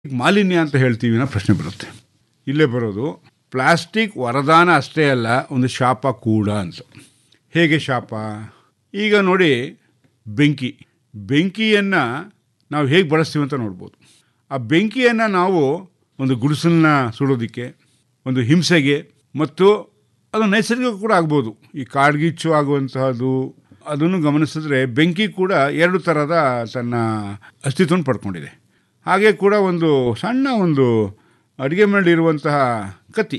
ಮಾಲಿನ್ಯ ಅಂತ ಹೇಳ್ತೀವಿ ಅನ್ನೋ ಪ್ರಶ್ನೆ ಬರುತ್ತೆ ಇಲ್ಲೇ ಬರೋದು ಪ್ಲಾಸ್ಟಿಕ್ ವರದಾನ ಅಷ್ಟೇ ಅಲ್ಲ ಒಂದು ಶಾಪ ಕೂಡ ಅಂತ ಹೇಗೆ ಶಾಪ ಈಗ ನೋಡಿ ಬೆಂಕಿ ಬೆಂಕಿಯನ್ನು ನಾವು ಹೇಗೆ ಬಳಸ್ತೀವಿ ಅಂತ ನೋಡ್ಬೋದು ಆ ಬೆಂಕಿಯನ್ನು ನಾವು ಒಂದು ಗುಡಿಸಲನ್ನ ಸುಡೋದಕ್ಕೆ ಒಂದು ಹಿಂಸೆಗೆ ಮತ್ತು ಅದು ನೈಸರ್ಗಿಕ ಕೂಡ ಆಗ್ಬೋದು ಈ ಕಾಡ್ಗಿಚ್ಚು ಆಗುವಂತಹದ್ದು ಅದನ್ನು ಗಮನಿಸಿದ್ರೆ ಬೆಂಕಿ ಕೂಡ ಎರಡು ಥರದ ತನ್ನ ಅಸ್ತಿತ್ವವನ್ನು ಪಡ್ಕೊಂಡಿದೆ ಹಾಗೆ ಕೂಡ ಒಂದು ಸಣ್ಣ ಒಂದು ಅಡುಗೆ ಮನೆಯಲ್ಲಿರುವಂತಹ ಕತ್ತಿ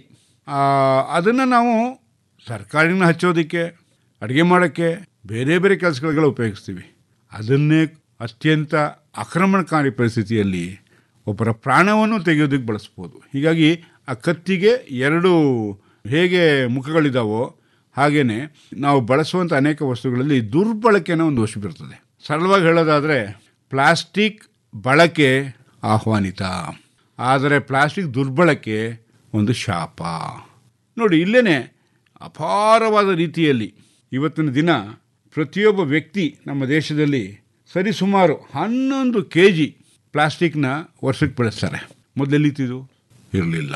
ಅದನ್ನು ನಾವು ತರಕಾರಿನ ಹಚ್ಚೋದಕ್ಕೆ ಅಡುಗೆ ಮಾಡೋಕ್ಕೆ ಬೇರೆ ಬೇರೆ ಕೆಲಸಗಳಿಗೆಲ್ಲ ಉಪಯೋಗಿಸ್ತೀವಿ ಅದನ್ನೇ ಅತ್ಯಂತ ಆಕ್ರಮಣಕಾರಿ ಪರಿಸ್ಥಿತಿಯಲ್ಲಿ ಒಬ್ಬರ ಪ್ರಾಣವನ್ನು ತೆಗೆಯೋದಕ್ಕೆ ಬಳಸ್ಬೋದು ಹೀಗಾಗಿ ಆ ಕತ್ತಿಗೆ ಎರಡು ಹೇಗೆ ಮುಖಗಳಿದ್ದಾವೋ ಹಾಗೆಯೇ ನಾವು ಬಳಸುವಂಥ ಅನೇಕ ವಸ್ತುಗಳಲ್ಲಿ ದುರ್ಬಳಕೆನ ಒಂದು ವಸ್ತು ಬರ್ತದೆ ಸರಳವಾಗಿ ಹೇಳೋದಾದರೆ ಪ್ಲಾಸ್ಟಿಕ್ ಬಳಕೆ ಆಹ್ವಾನಿತ ಆದರೆ ಪ್ಲಾಸ್ಟಿಕ್ ದುರ್ಬಳಕೆ ಒಂದು ಶಾಪ ನೋಡಿ ಇಲ್ಲೇ ಅಪಾರವಾದ ರೀತಿಯಲ್ಲಿ ಇವತ್ತಿನ ದಿನ ಪ್ರತಿಯೊಬ್ಬ ವ್ಯಕ್ತಿ ನಮ್ಮ ದೇಶದಲ್ಲಿ ಸರಿಸುಮಾರು ಹನ್ನೊಂದು ಕೆ ಜಿ ಪ್ಲಾಸ್ಟಿಕ್ನ ವರ್ಷಕ್ಕೆ ಬಳಸ್ತಾರೆ ಮೊದಲೆಲ್ಲಿತ್ತಿದು ಇರಲಿಲ್ಲ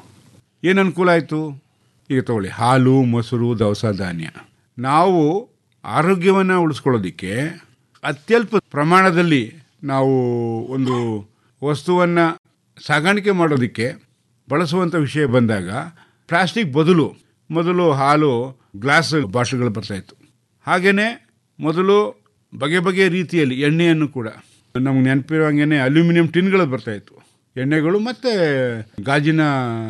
ಏನು ಅನುಕೂಲ ಆಯಿತು ಈಗ ತಗೊಳ್ಳಿ ಹಾಲು ಮೊಸರು ದವಸ ಧಾನ್ಯ ನಾವು ಆರೋಗ್ಯವನ್ನು ಉಳಿಸ್ಕೊಳ್ಳೋದಕ್ಕೆ ಅತ್ಯಲ್ಪ ಪ್ರಮಾಣದಲ್ಲಿ ನಾವು ಒಂದು ವಸ್ತುವನ್ನು ಸಾಗಾಣಿಕೆ ಮಾಡೋದಕ್ಕೆ ಬಳಸುವಂಥ ವಿಷಯ ಬಂದಾಗ ಪ್ಲಾಸ್ಟಿಕ್ ಬದಲು ಮೊದಲು ಹಾಲು ಗ್ಲಾಸ್ ಬಾಟ್ಲ್ಗಳು ಬರ್ತಾಯಿತ್ತು ಹಾಗೆಯೇ ಮೊದಲು ಬಗೆ ಬಗೆಯ ರೀತಿಯಲ್ಲಿ ಎಣ್ಣೆಯನ್ನು ಕೂಡ ನಮ್ಗೆ ನೆನಪಿರೋ ಹಂಗೆ ಅಲ್ಯೂಮಿನಿಯಂ ಟಿನ್ಗಳು ಬರ್ತಾಯಿತ್ತು ಎಣ್ಣೆಗಳು ಮತ್ತು ಗಾಜಿನ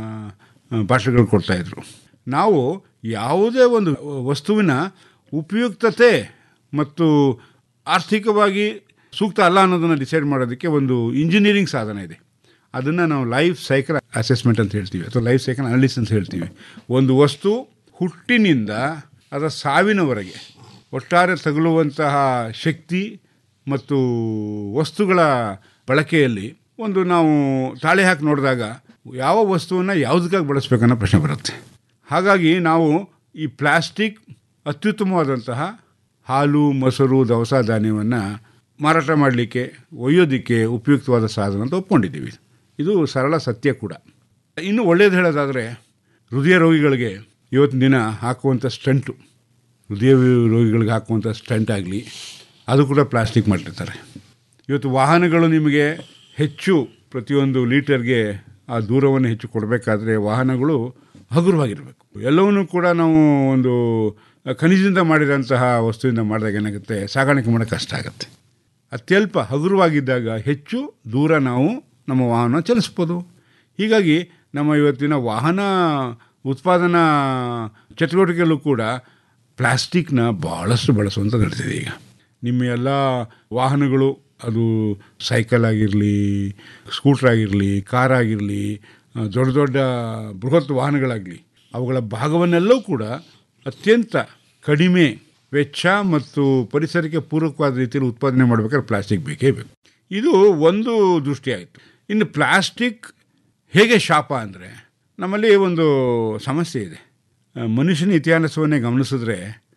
ಬಾಟ್ಲ್ಗಳು ಕೊಡ್ತಾಯಿದ್ರು ನಾವು ಯಾವುದೇ ಒಂದು ವಸ್ತುವಿನ ಉಪಯುಕ್ತತೆ ಮತ್ತು ಆರ್ಥಿಕವಾಗಿ ಸೂಕ್ತ ಅಲ್ಲ ಅನ್ನೋದನ್ನು ಡಿಸೈಡ್ ಮಾಡೋದಕ್ಕೆ ಒಂದು ಇಂಜಿನಿಯರಿಂಗ್ ಸಾಧನ ಇದೆ ಅದನ್ನು ನಾವು ಲೈಫ್ ಸೈಕಲ್ ಅಸೆಸ್ಮೆಂಟ್ ಅಂತ ಹೇಳ್ತೀವಿ ಅಥವಾ ಲೈಫ್ ಸೈಕಲ್ ಅನಾಲಿಸ್ ಅಂತ ಹೇಳ್ತೀವಿ ಒಂದು ವಸ್ತು ಹುಟ್ಟಿನಿಂದ ಅದರ ಸಾವಿನವರೆಗೆ ಒಟ್ಟಾರೆ ತಗುಲುವಂತಹ ಶಕ್ತಿ ಮತ್ತು ವಸ್ತುಗಳ ಬಳಕೆಯಲ್ಲಿ ಒಂದು ನಾವು ತಾಳೆ ಹಾಕಿ ನೋಡಿದಾಗ ಯಾವ ವಸ್ತುವನ್ನು ಯಾವುದಕ್ಕಾಗಿ ಬಳಸಬೇಕನ್ನೋ ಪ್ರಶ್ನೆ ಬರುತ್ತೆ ಹಾಗಾಗಿ ನಾವು ಈ ಪ್ಲಾಸ್ಟಿಕ್ ಅತ್ಯುತ್ತಮವಾದಂತಹ ಹಾಲು ಮೊಸರು ದವಸ ಧಾನ್ಯವನ್ನು ಮಾರಾಟ ಮಾಡಲಿಕ್ಕೆ ಒಯ್ಯೋದಕ್ಕೆ ಉಪಯುಕ್ತವಾದ ಸಾಧನ ಅಂತ ಒಪ್ಕೊಂಡಿದ್ದೀವಿ ಇದು ಸರಳ ಸತ್ಯ ಕೂಡ ಇನ್ನು ಒಳ್ಳೆಯದು ಹೇಳೋದಾದರೆ ಹೃದಯ ರೋಗಿಗಳಿಗೆ ಇವತ್ತಿನ ದಿನ ಹಾಕುವಂಥ ಸ್ಟಂಟು ಹೃದಯ ರೋಗಿಗಳಿಗೆ ಹಾಕುವಂಥ ಸ್ಟಂಟ್ ಆಗಲಿ ಅದು ಕೂಡ ಪ್ಲಾಸ್ಟಿಕ್ ಮಾಡಿರ್ತಾರೆ ಇವತ್ತು ವಾಹನಗಳು ನಿಮಗೆ ಹೆಚ್ಚು ಪ್ರತಿಯೊಂದು ಲೀಟರ್ಗೆ ಆ ದೂರವನ್ನು ಹೆಚ್ಚು ಕೊಡಬೇಕಾದ್ರೆ ವಾಹನಗಳು ಹಗುರವಾಗಿರಬೇಕು ಎಲ್ಲವನ್ನೂ ಕೂಡ ನಾವು ಒಂದು ಖನಿಜದಿಂದ ಮಾಡಿರೋಂತಹ ವಸ್ತುವಿಂದ ಮಾಡಿದಾಗ ಏನಾಗುತ್ತೆ ಸಾಗಾಣಿಕೆ ಮಾಡೋಕ್ಕೆ ಕಷ್ಟ ಆಗುತ್ತೆ ಅತ್ಯಲ್ಪ ಹಗುರವಾಗಿದ್ದಾಗ ಹೆಚ್ಚು ದೂರ ನಾವು ನಮ್ಮ ವಾಹನ ಚಲಿಸ್ಬೋದು ಹೀಗಾಗಿ ನಮ್ಮ ಇವತ್ತಿನ ವಾಹನ ಉತ್ಪಾದನಾ ಚಟುವಟಿಕೆಯಲ್ಲೂ ಕೂಡ ಪ್ಲಾಸ್ಟಿಕ್ನ ಭಾಳಷ್ಟು ಬಳಸುವಂಥ ನಡೀತಿದೆ ಈಗ ನಿಮ್ಮ ಎಲ್ಲ ವಾಹನಗಳು ಅದು ಸೈಕಲ್ ಆಗಿರಲಿ ಸ್ಕೂಟ್ರ್ ಆಗಿರಲಿ ಕಾರ್ ಆಗಿರಲಿ ದೊಡ್ಡ ದೊಡ್ಡ ಬೃಹತ್ ವಾಹನಗಳಾಗಲಿ ಅವುಗಳ ಭಾಗವನ್ನೆಲ್ಲವೂ ಕೂಡ ಅತ್ಯಂತ ಕಡಿಮೆ ವೆಚ್ಚ ಮತ್ತು ಪರಿಸರಕ್ಕೆ ಪೂರಕವಾದ ರೀತಿಯಲ್ಲಿ ಉತ್ಪಾದನೆ ಮಾಡಬೇಕಾದ್ರೆ ಪ್ಲಾಸ್ಟಿಕ್ ಬೇಕೇ ಬೇಕು ಇದು ಒಂದು ದೃಷ್ಟಿಯಾಯಿತು ಇನ್ನು ಪ್ಲಾಸ್ಟಿಕ್ ಹೇಗೆ ಶಾಪ ಅಂದರೆ ನಮ್ಮಲ್ಲಿ ಒಂದು ಸಮಸ್ಯೆ ಇದೆ ಮನುಷ್ಯನ ಇತಿಹಾಸವನ್ನೇ ಗಮನಿಸಿದ್ರೆ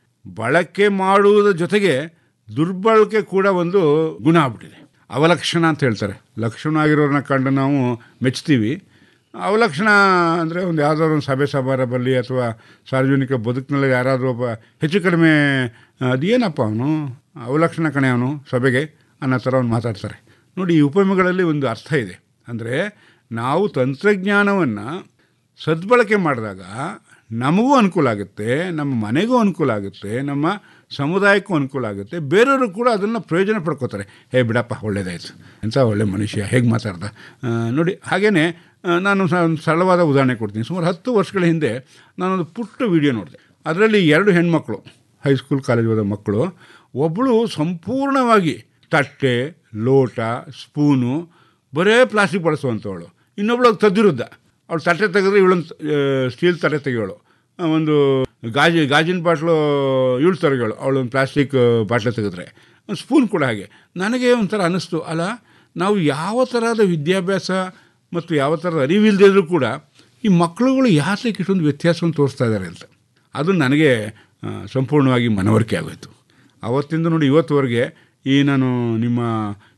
ಬಳಕೆ ಮಾಡುವುದರ ಜೊತೆಗೆ ದುರ್ಬಳಕೆ ಕೂಡ ಒಂದು ಗುಣ ಆಗ್ಬಿಟ್ಟಿದೆ ಅವಲಕ್ಷಣ ಅಂತ ಹೇಳ್ತಾರೆ ಲಕ್ಷಣ ಆಗಿರೋರನ್ನ ಕಂಡು ನಾವು ಮೆಚ್ತೀವಿ ಅವಲಕ್ಷಣ ಅಂದರೆ ಒಂದು ಯಾವುದಾದ್ರು ಒಂದು ಸಭೆ ಸಮಾರಂಭದಲ್ಲಿ ಅಥವಾ ಸಾರ್ವಜನಿಕ ಬದುಕಿನಲ್ಲಿ ಯಾರಾದರೂ ಒಬ್ಬ ಹೆಚ್ಚು ಕಡಿಮೆ ಅದೇನಪ್ಪ ಅವನು ಅವಲಕ್ಷಣ ಕಣೆ ಅವನು ಸಭೆಗೆ ಅನ್ನೋ ಥರ ಅವ್ನು ಮಾತಾಡ್ತಾರೆ ನೋಡಿ ಈ ಉಪಮೆಗಳಲ್ಲಿ ಒಂದು ಅರ್ಥ ಇದೆ ಅಂದರೆ ನಾವು ತಂತ್ರಜ್ಞಾನವನ್ನು ಸದ್ಬಳಕೆ ಮಾಡಿದಾಗ ನಮಗೂ ಅನುಕೂಲ ಆಗುತ್ತೆ ನಮ್ಮ ಮನೆಗೂ ಅನುಕೂಲ ಆಗುತ್ತೆ ನಮ್ಮ ಸಮುದಾಯಕ್ಕೂ ಅನುಕೂಲ ಆಗುತ್ತೆ ಬೇರೆಯವರು ಕೂಡ ಅದನ್ನು ಪ್ರಯೋಜನ ಪಡ್ಕೋತಾರೆ ಹೇ ಬಿಡಪ್ಪ ಒಳ್ಳೇದಾಯ್ತು ಎಂಥ ಒಳ್ಳೆ ಮನುಷ್ಯ ಹೇಗೆ ಮಾತಾಡ್ದ ನೋಡಿ ಹಾಗೆಯೇ ನಾನು ಒಂದು ಸರಳವಾದ ಉದಾಹರಣೆ ಕೊಡ್ತೀನಿ ಸುಮಾರು ಹತ್ತು ವರ್ಷಗಳ ಹಿಂದೆ ನಾನೊಂದು ಪುಟ್ಟ ವಿಡಿಯೋ ನೋಡಿದೆ ಅದರಲ್ಲಿ ಎರಡು ಹೆಣ್ಮಕ್ಳು ಹೈಸ್ಕೂಲ್ ಕಾಲೇಜ್ ಹೋದ ಮಕ್ಕಳು ಒಬ್ಬಳು ಸಂಪೂರ್ಣವಾಗಿ ತಟ್ಟೆ ಲೋಟ ಸ್ಪೂನು ಬರೇ ಪ್ಲಾಸ್ಟಿಕ್ ಬಳಸುವಂಥವಳು ಇನ್ನೊಬ್ಳು ತದ್ವಿರುದ್ಧ ಅವಳು ತಟ್ಟೆ ತೆಗೆದ್ರೆ ಇವಳೊಂದು ಸ್ಟೀಲ್ ತಟ್ಟೆ ತೆಗಿಯೋಳು ಒಂದು ಗಾಜಿ ಗಾಜಿನ ಬಾಟ್ಲು ಇವಳು ತರಗೋಳು ಅವಳು ಒಂದು ಪ್ಲಾಸ್ಟಿಕ್ ಬಾಟ್ಲೆ ತೆಗೆದ್ರೆ ಒಂದು ಸ್ಪೂನ್ ಕೂಡ ಹಾಗೆ ನನಗೆ ಒಂಥರ ಅನ್ನಿಸ್ತು ಅಲ್ಲ ನಾವು ಯಾವ ಥರದ ವಿದ್ಯಾಭ್ಯಾಸ ಮತ್ತು ಯಾವ ಥರದ ಅರಿವಿಲ್ಲದಿದ್ರೂ ಕೂಡ ಈ ಮಕ್ಕಳುಗಳು ಯಾತಕ್ಕೆ ಇಷ್ಟೊಂದು ವ್ಯತ್ಯಾಸವನ್ನು ತೋರಿಸ್ತಾ ಇದ್ದಾರೆ ಅಂತ ಅದು ನನಗೆ ಸಂಪೂರ್ಣವಾಗಿ ಮನವರಿಕೆ ಆಗೋಯ್ತು ಅವತ್ತಿಂದ ನೋಡಿ ಇವತ್ತುವರೆಗೆ ಈ ನಾನು ನಿಮ್ಮ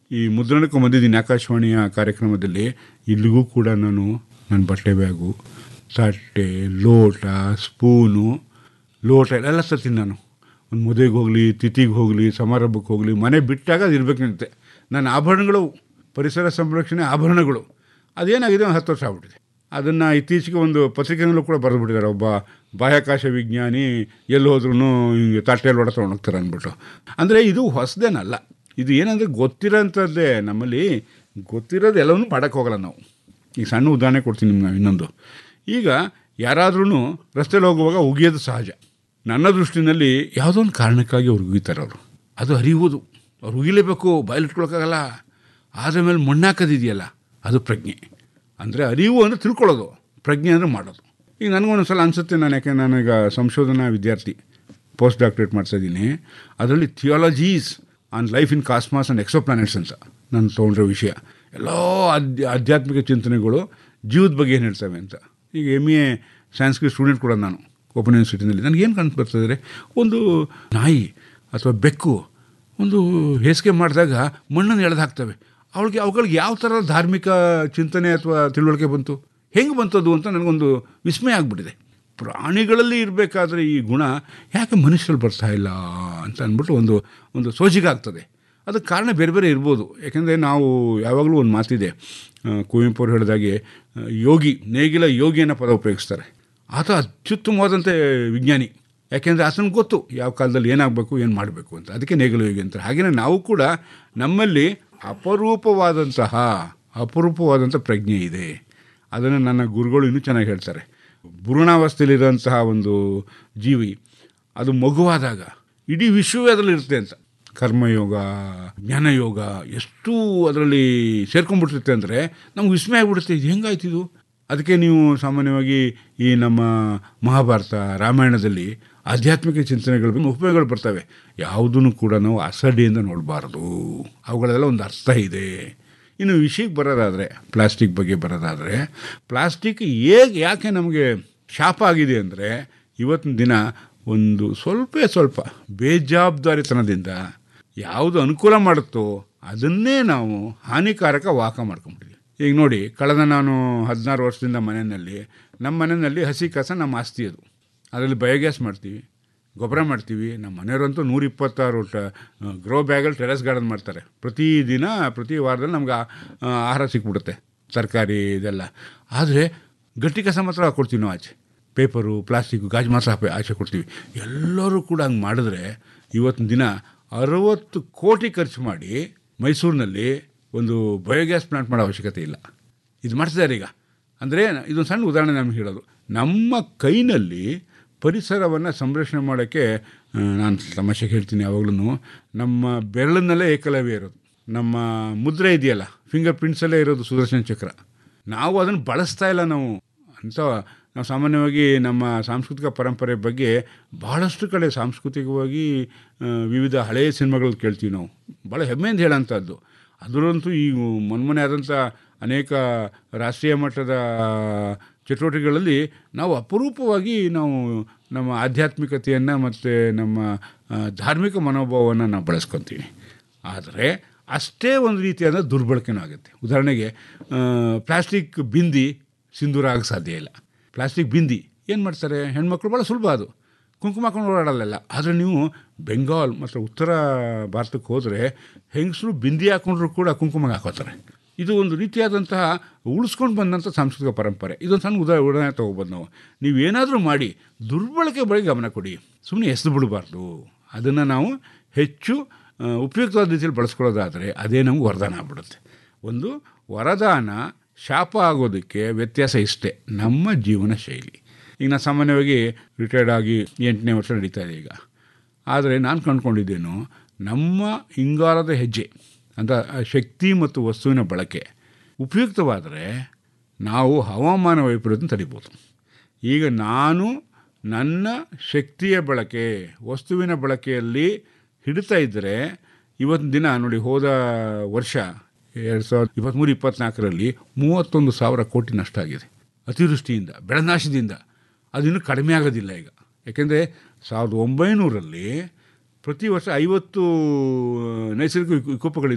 ಈ ಮುದ್ರಣಕ್ಕೆ ಬಂದಿದ್ದೀನಿ ಆಕಾಶವಾಣಿಯ ಕಾರ್ಯಕ್ರಮದಲ್ಲಿ ಇಲ್ಲಿಗೂ ಕೂಡ ನಾನು ನನ್ನ ಬಟ್ಟೆ ಬ್ಯಾಗು ತಟ್ಟೆ ಲೋಟ ಸ್ಪೂನು ಲೋಟ ಎಲ್ಲ ತರ್ತೀನಿ ನಾನು ಒಂದು ಮದುವೆಗೆ ಹೋಗಲಿ ತಿಥಿಗೆ ಹೋಗಲಿ ಸಮಾರಂಭಕ್ಕೆ ಹೋಗಲಿ ಮನೆ ಬಿಟ್ಟಾಗ ಅದು ಇರಬೇಕಂತೆ ನನ್ನ ಆಭರಣಗಳು ಪರಿಸರ ಸಂರಕ್ಷಣೆ ಆಭರಣಗಳು ಅದೇನಾಗಿದೆ ಒಂದು ಹತ್ತು ವರ್ಷ ಆಗ್ಬಿಟ್ಟಿದೆ ಅದನ್ನು ಇತ್ತೀಚೆಗೆ ಒಂದು ಪತ್ರಿಕೆನಲ್ಲೂ ಕೂಡ ಬರೆದ್ಬಿಟ್ಟಿದ್ದಾರೆ ಒಬ್ಬ ಬಾಹ್ಯಾಕಾಶ ವಿಜ್ಞಾನಿ ಎಲ್ಲಿ ಹೋದ್ರೂ ಹಿಂಗೆ ತಟ್ಟೆಯಲ್ಲಿ ಹೊಡ ತೊಗೊಂಡೋಗ್ತಾರೆ ಅಂದ್ಬಿಟ್ಟು ಅಂದರೆ ಇದು ಹೊಸದೇನಲ್ಲ ಇದು ಏನಂದರೆ ಗೊತ್ತಿರೋಂಥದ್ದೇ ನಮ್ಮಲ್ಲಿ ಗೊತ್ತಿರೋದು ಎಲ್ಲವನ್ನೂ ಮಾಡೋಕ್ಕೆ ಹೋಗಲ್ಲ ನಾವು ಈಗ ಸಣ್ಣ ಉದಾಹರಣೆ ಕೊಡ್ತೀನಿ ನಿಮ್ಗೆ ಇನ್ನೊಂದು ಈಗ ಯಾರಾದ್ರೂ ರಸ್ತೆಯಲ್ಲಿ ಹೋಗುವಾಗ ಉಗಿಯೋದು ಸಹಜ ನನ್ನ ದೃಷ್ಟಿನಲ್ಲಿ ಯಾವುದೋ ಒಂದು ಕಾರಣಕ್ಕಾಗಿ ಅವ್ರು ಉಗಿತಾರೆ ಅವರು ಅದು ಅರಿಯುವುದು ಅವ್ರು ಉಗಿಲೇಬೇಕು ಬಾಯಲ್ಲಿಟ್ಕೊಳಕ್ಕಾಗಲ್ಲ ಆದ ಮೇಲೆ ಮಣ್ಣಾಕೋದಿದೆಯಲ್ಲ ಅದು ಪ್ರಜ್ಞೆ ಅಂದರೆ ಅರಿವು ಅಂದರೆ ತಿಳ್ಕೊಳ್ಳೋದು ಪ್ರಜ್ಞೆ ಅಂದರೆ ಮಾಡೋದು ಈಗ ನನಗೊಂದು ಸಲ ಅನಿಸುತ್ತೆ ನಾನು ಯಾಕೆ ನಾನೀಗ ಸಂಶೋಧನಾ ವಿದ್ಯಾರ್ಥಿ ಪೋಸ್ಟ್ ಡಾಕ್ಟ್ರೇಟ್ ಮಾಡ್ತಾಯಿದ್ದೀನಿ ಅದರಲ್ಲಿ theologies on life in cosmos and exoplanets ಅಂತ ನಾನು ತೊಗೊಂಡ್ರೆ ವಿಷಯ ಎಲ್ಲ ಆಧ್ಯ ಆಧ್ಯಾತ್ಮಿಕ ಚಿಂತನೆಗಳು ಜೀವದ ಬಗ್ಗೆ ಏನು ಹೇಳ್ತವೆ ಅಂತ ಈಗ ಎಮ್ ಎ ಸಂಸ್ಕೃತ್ ಸ್ಟೂಡೆಂಟ್ ಕೂಡ ನಾನು ಓಪನ್ ಯೂನಿವರ್ಸಿಟಿನಲ್ಲಿ ನನಗೇನು ಕಂಡು ಬರ್ತದೆ ಒಂದು ನಾಯಿ ಅಥವಾ ಬೆಕ್ಕು ಒಂದು ಹೇಸಿಗೆ ಮಾಡಿದಾಗ ಮಣ್ಣನ್ನು ಎಳೆದು ಹಾಕ್ತವೆ ಅವಳಿಗೆ ಅವುಗಳಿಗೆ ಯಾವ ಥರ ಧಾರ್ಮಿಕ ಚಿಂತನೆ ಅಥವಾ ತಿಳುವಳಿಕೆ ಬಂತು ಹೆಂಗೆ ಬಂತದು ಅಂತ ನನಗೊಂದು ವಿಸ್ಮಯ ಆಗಿಬಿಟ್ಟಿದೆ ಪ್ರಾಣಿಗಳಲ್ಲಿ ಇರಬೇಕಾದ್ರೆ ಈ ಗುಣ ಯಾಕೆ ಮನುಷ್ಯರಲ್ಲಿ ಬರ್ತಾ ಇಲ್ಲ ಅಂತ ಅಂದ್ಬಿಟ್ಟು ಒಂದು ಒಂದು ಸೋಜಿಗಾಗ್ತದೆ ಅದಕ್ಕೆ ಕಾರಣ ಬೇರೆ ಬೇರೆ ಇರ್ಬೋದು ಯಾಕೆಂದರೆ ನಾವು ಯಾವಾಗಲೂ ಒಂದು ಮಾತಿದೆ ಆ, ಕುವೆಂಪು ಅವರು ಹೇಳಿದಾಗೆ ಆ, ಯೋಗಿ ನೇಗಿಲ ಯೋಗಿ ಅನ್ನೋ ಪದ ಉಪಯೋಗಿಸ್ತಾರೆ ಆತ ಅತ್ಯುತ್ತಮವಾದಂಥ ವಿಜ್ಞಾನಿ ಯಾಕೆಂದರೆ ಆತನಿಗೆ ಗೊತ್ತು ಯಾವ ಕಾಲದಲ್ಲಿ ಏನಾಗಬೇಕು ಏನು ಮಾಡಬೇಕು ಅಂತ ಅದಕ್ಕೆ ನೇಗಿಲ ಯೋಗಿ ಅಂತಾರೆ ಹಾಗೆಯೇ ನಾವು ಕೂಡ ನಮ್ಮಲ್ಲಿ ಅಪರೂಪವಾದಂತಹ ಅಪರೂಪವಾದಂಥ ಪ್ರಜ್ಞೆ ಇದೆ ಅದನ್ನು ನನ್ನ ಗುರುಗಳು ಇನ್ನೂ ಚೆನ್ನಾಗಿ ಹೇಳ್ತಾರೆ ಭ್ರೂಣಾವಸ್ಥೆಯಲ್ಲಿರುವಂತಹ ಒಂದು ಜೀವಿ ಅದು ಮಗುವಾದಾಗ ಇಡೀ ವಿಶ್ವವೇ ಅದರಲ್ಲಿ ಇರುತ್ತೆ ಅಂತ ಕರ್ಮಯೋಗ ಜ್ಞಾನಯೋಗ ಎಷ್ಟು ಅದರಲ್ಲಿ ಸೇರ್ಕೊಂಡ್ಬಿಟ್ಟಿರುತ್ತೆ ಅಂದರೆ ನಮ್ಗೆ ವಿಸ್ಮಯ ಆಗ್ಬಿಡುತ್ತೆ ಇದು ಹೆಂಗಾಯ್ತು ಇದು ಅದಕ್ಕೆ ನೀವು ಸಾಮಾನ್ಯವಾಗಿ ಈ ನಮ್ಮ ಮಹಾಭಾರತ ರಾಮಾಯಣದಲ್ಲಿ ಆಧ್ಯಾತ್ಮಿಕ ಚಿಂತನೆಗಳ ಬಗ್ಗೆ ಉಪಯೋಗಗಳು ಬರ್ತವೆ ಯಾವುದನ್ನು ಕೂಡ ನಾವು ಅಸಡ್ಡೆಯಿಂದ ನೋಡಬಾರ್ದು ಅವುಗಳೆಲ್ಲ ಒಂದು ಅರ್ಥ ಇದೆ ಇನ್ನು ವಿಷಯಕ್ಕೆ ಬರೋದಾದರೆ ಪ್ಲಾಸ್ಟಿಕ್ ಬಗ್ಗೆ ಬರೋದಾದರೆ ಪ್ಲಾಸ್ಟಿಕ್ ಹೇಗೆ ಯಾಕೆ ನಮಗೆ ಶಾಪ ಆಗಿದೆ ಅಂದರೆ ಇವತ್ತಿನ ದಿನ ಒಂದು ಸ್ವಲ್ಪ ಸ್ವಲ್ಪ ಬೇಜವಾಬ್ದಾರಿತನದಿಂದ ಯಾವುದು ಅನುಕೂಲ ಮಾಡುತ್ತೋ ಅದನ್ನೇ ನಾವು ಹಾನಿಕಾರಕ ವಾಕ ಮಾಡ್ಕೊಂಬಿಟ್ಟಿದ್ವಿ ಈಗ ನೋಡಿ ಕಳೆದ ನಾನು ಹದಿನಾರು ವರ್ಷದಿಂದ ಮನೆಯಲ್ಲಿ ನಮ್ಮ ಮನೆಯಲ್ಲಿ ಹಸಿ ಕಸ ನಮ್ಮ ಆಸ್ತಿ ಅದು ಅದರಲ್ಲಿ ಬಯೋಗ್ಯಾಸ್ ಮಾಡ್ತೀವಿ ಗೊಬ್ಬರ ಮಾಡ್ತೀವಿ ನಮ್ಮ ಮನೆಯವರಂತೂ ನೂರ ಇಪ್ಪತ್ತಾರು ಟ ಗ್ರೋ ಬ್ಯಾಗಲ್ಲಿ ಟೆರೆಸ್ ಗಾರ್ಡನ್ ಮಾಡ್ತಾರೆ ಪ್ರತಿದಿನ ಪ್ರತಿ ವಾರದಲ್ಲಿ ನಮ್ಗೆ ಆ- ಆ, ಆಹಾರ ಸಿಕ್ಬಿಡುತ್ತೆ ತರಕಾರಿ ಇದೆಲ್ಲ ಆದರೆ ಗಟ್ಟಿ ಕಸ ಮಾತ್ರ ಕೊಡ್ತೀವಿ ನಾವು ಆಚೆ ಪೇಪರು ಪ್ಲಾಸ್ಟಿಕ್ಕು ಗಾಜು ಮಾತ್ರ ಹಾಕಿ ಆಚೆ ಕೊಡ್ತೀವಿ ಎಲ್ಲರೂ ಕೂಡ ಹಂಗೆ ಮಾಡಿದ್ರೆ ಇವತ್ತಿನ ದಿನ ಅರವತ್ತು ಕೋಟಿ ಖರ್ಚು ಮಾಡಿ ಮೈಸೂರಿನಲ್ಲಿ ಒಂದು ಬಯೋಗ್ಯಾಸ್ ಪ್ಲಾಂಟ್ ಮಾಡೋ ಅವಶ್ಯಕತೆ ಇಲ್ಲ ಇದು ಮಾಡ್ತಿದ್ದಾರೆ ಈಗ ಅಂದರೆ ಇದೊಂದು ಸಣ್ಣ ಉದಾಹರಣೆ ನಮ್ಗೆ ಹೇಳೋದು ನಮ್ಮ ಕೈನಲ್ಲಿ ಪರಿಸರವನ್ನು ಸಂರಕ್ಷಣೆ ಮಾಡೋಕ್ಕೆ ಆ, ನಾನು ತಮಾಷೆಗೆ ಹೇಳ್ತೀನಿ ಯಾವಾಗಲೂ ನಮ್ಮ ಬೆರಳಿನಲ್ಲೇ ಏಕಲವ್ಯ ಇರೋದು ನಮ್ಮ ಮುದ್ರೆ ಇದೆಯಲ್ಲ ಫಿಂಗರ್ ಪ್ರಿಂಟ್ಸಲ್ಲೇ ಇರೋದು ಸುದರ್ಶನ ಚಕ್ರ ನಾವು ಅದನ್ನು ಬಳಸ್ತಾ ಇಲ್ಲ ನಾವು ಅಂತ ನಾವು ಸಾಮಾನ್ಯವಾಗಿ ನಮ್ಮ ಸಾಂಸ್ಕೃತಿಕ ಪರಂಪರೆ ಬಗ್ಗೆ ಬಹಳಷ್ಟು ಕಡೆ ಸಾಂಸ್ಕೃತಿಕವಾಗಿ ಆ, ವಿವಿಧ ಹಳೆಯ ಸಿನಿಮಾಗಳು ಕೇಳ್ತೀವಿ ನಾವು ಭಾಳ ಹೆಮ್ಮೆಯಿಂದ ಹೇಳೋಂಥದ್ದು ಅದರಂತೂ ಈ ಮೊನ್ಮೊನೆ ಆದಂಥ ಅನೇಕ ರಾಷ್ಟ್ರೀಯ ಮಟ್ಟದ ಚಟುವಟಿಕೆಗಳಲ್ಲಿ ನಾವು ಅಪರೂಪವಾಗಿ ನಾವು ನಮ್ಮ ಆಧ್ಯಾತ್ಮಿಕತೆಯನ್ನು ಮತ್ತು ನಮ್ಮ ಆ, ಧಾರ್ಮಿಕ ಮನೋಭಾವವನ್ನು ನಾವು ಬಳಸ್ಕೊತೀವಿ ಆದರೆ ಅಷ್ಟೇ ಒಂದು ರೀತಿಯಾದ ದುರ್ಬಳಕೆನೂ ಆಗುತ್ತೆ ಉದಾಹರಣೆಗೆ ಆ, ಪ್ಲಾಸ್ಟಿಕ್ ಬಿಂದಿ ಸಿಂಧೂರ ಆಗಕ್ಕೆ ಸಾಧ್ಯ ಇಲ್ಲ ಪ್ಲಾಸ್ಟಿಕ್ ಬಿಂದಿ ಏನು ಮಾಡ್ತಾರೆ ಹೆಣ್ಮಕ್ಳು ಭಾಳ ಸುಲಭ ಅದು ಕುಂಕುಮ ಹಾಕೊಂಡು ಓಡಾಡಲ್ಲ ಆದರೆ ನೀವು ಬೆಂಗಾಲ್ ಮತ್ತು ಉತ್ತರ ಭಾರತಕ್ಕೆ ಹೋದರೆ ಹೆಂಗಸರು ಬಿಂದಿ ಹಾಕೊಂಡ್ರು ಕೂಡ ಕುಂಕುಮ ಹಾಕೋತಾರೆ ಇದು ಒಂದು ರೀತಿಯಾದಂತಹ ಉಳಿಸ್ಕೊಂಡು ಬಂದಂಥ ಸಾಂಸ್ಕೃತಿಕ ಪರಂಪರೆ ಇದೊಂದು ಸಣ್ಣ ಉದಾ ಉದಾಹರಣೆ ತೊಗೊಬೋದು ನಾವು ನೀವೇನಾದರೂ ಮಾಡಿ ದುರ್ಬಳಕೆ ಬಗ್ಗೆ ಗಮನ ಕೊಡಿ ಸುಮ್ಮನೆ ಎಸೆದು ಬಿಡಬಾರ್ದು ಅದನ್ನು ನಾವು ಹೆಚ್ಚು ಆ, ಉಪಯುಕ್ತವಾದ ರೀತಿಯಲ್ಲಿ ಬಳಸ್ಕೊಳ್ಳೋದಾದರೆ ಅದೇ ನಮ್ಗೆ ವರದಾನ ಆಗ್ಬಿಡುತ್ತೆ ಒಂದು ವರದಾನ ಶಾಪ ಆಗೋದಕ್ಕೆ ವ್ಯತ್ಯಾಸ ಇಷ್ಟೇ ನಮ್ಮ ಜೀವನ ಶೈಲಿ ಈಗ ನಾನು ಸಾಮಾನ್ಯವಾಗಿ ರಿಟೈರ್ಡ್ ಆಗಿ ಎಂಟನೇ ವರ್ಷ ನಡೀತಾ ಇದೆ ಈಗ ಆದರೆ ನಾನು ಕಂಡುಕೊಂಡಿದ್ದೇನು ನಮ್ಮ ಇಂಗಾಲದ ಹೆಜ್ಜೆ ಅಂತ ಶಕ್ತಿ ಮತ್ತು ವಸ್ತುವಿನ ಬಳಕೆ ಉಪಯುಕ್ತವಾದರೆ ನಾವು ಹವಾಮಾನ ವೈಪರೀತ್ಯ ತಡಿಬೋದು ಈಗ ನಾನು ನನ್ನ ಶಕ್ತಿಯ ಬಳಕೆ ವಸ್ತುವಿನ ಬಳಕೆಯಲ್ಲಿ ಹಿಡಿತಾ ಇದ್ದರೆ ಇವತ್ತಿನ ದಿನ ನೋಡಿ ಹೋದ ವರ್ಷ ಎರಡು ಸಾವಿರದ ಇಪ್ಪತ್ತ್ಮೂರು ಇಪ್ಪತ್ತ್ನಾಲ್ಕರಲ್ಲಿ ಮೂವತ್ತೊಂದು ಸಾವಿರ ಕೋಟಿ ನಷ್ಟ ಆಗಿದೆ ಅತಿವೃಷ್ಟಿಯಿಂದ ಬೆಳೆನಾಶದಿಂದ ಅದು ಇನ್ನೂ ಕಡಿಮೆ ಆಗೋದಿಲ್ಲ ಈಗ ಯಾಕೆಂದರೆ ಸಾವಿರದ ಒಂಬೈನೂರಲ್ಲಿ ಪ್ರತಿ ವರ್ಷ ಐವತ್ತು ನೈಸರ್ಗಿಕ ವಿಕ- ವಿಕೋಪಗಳಿದ್ದು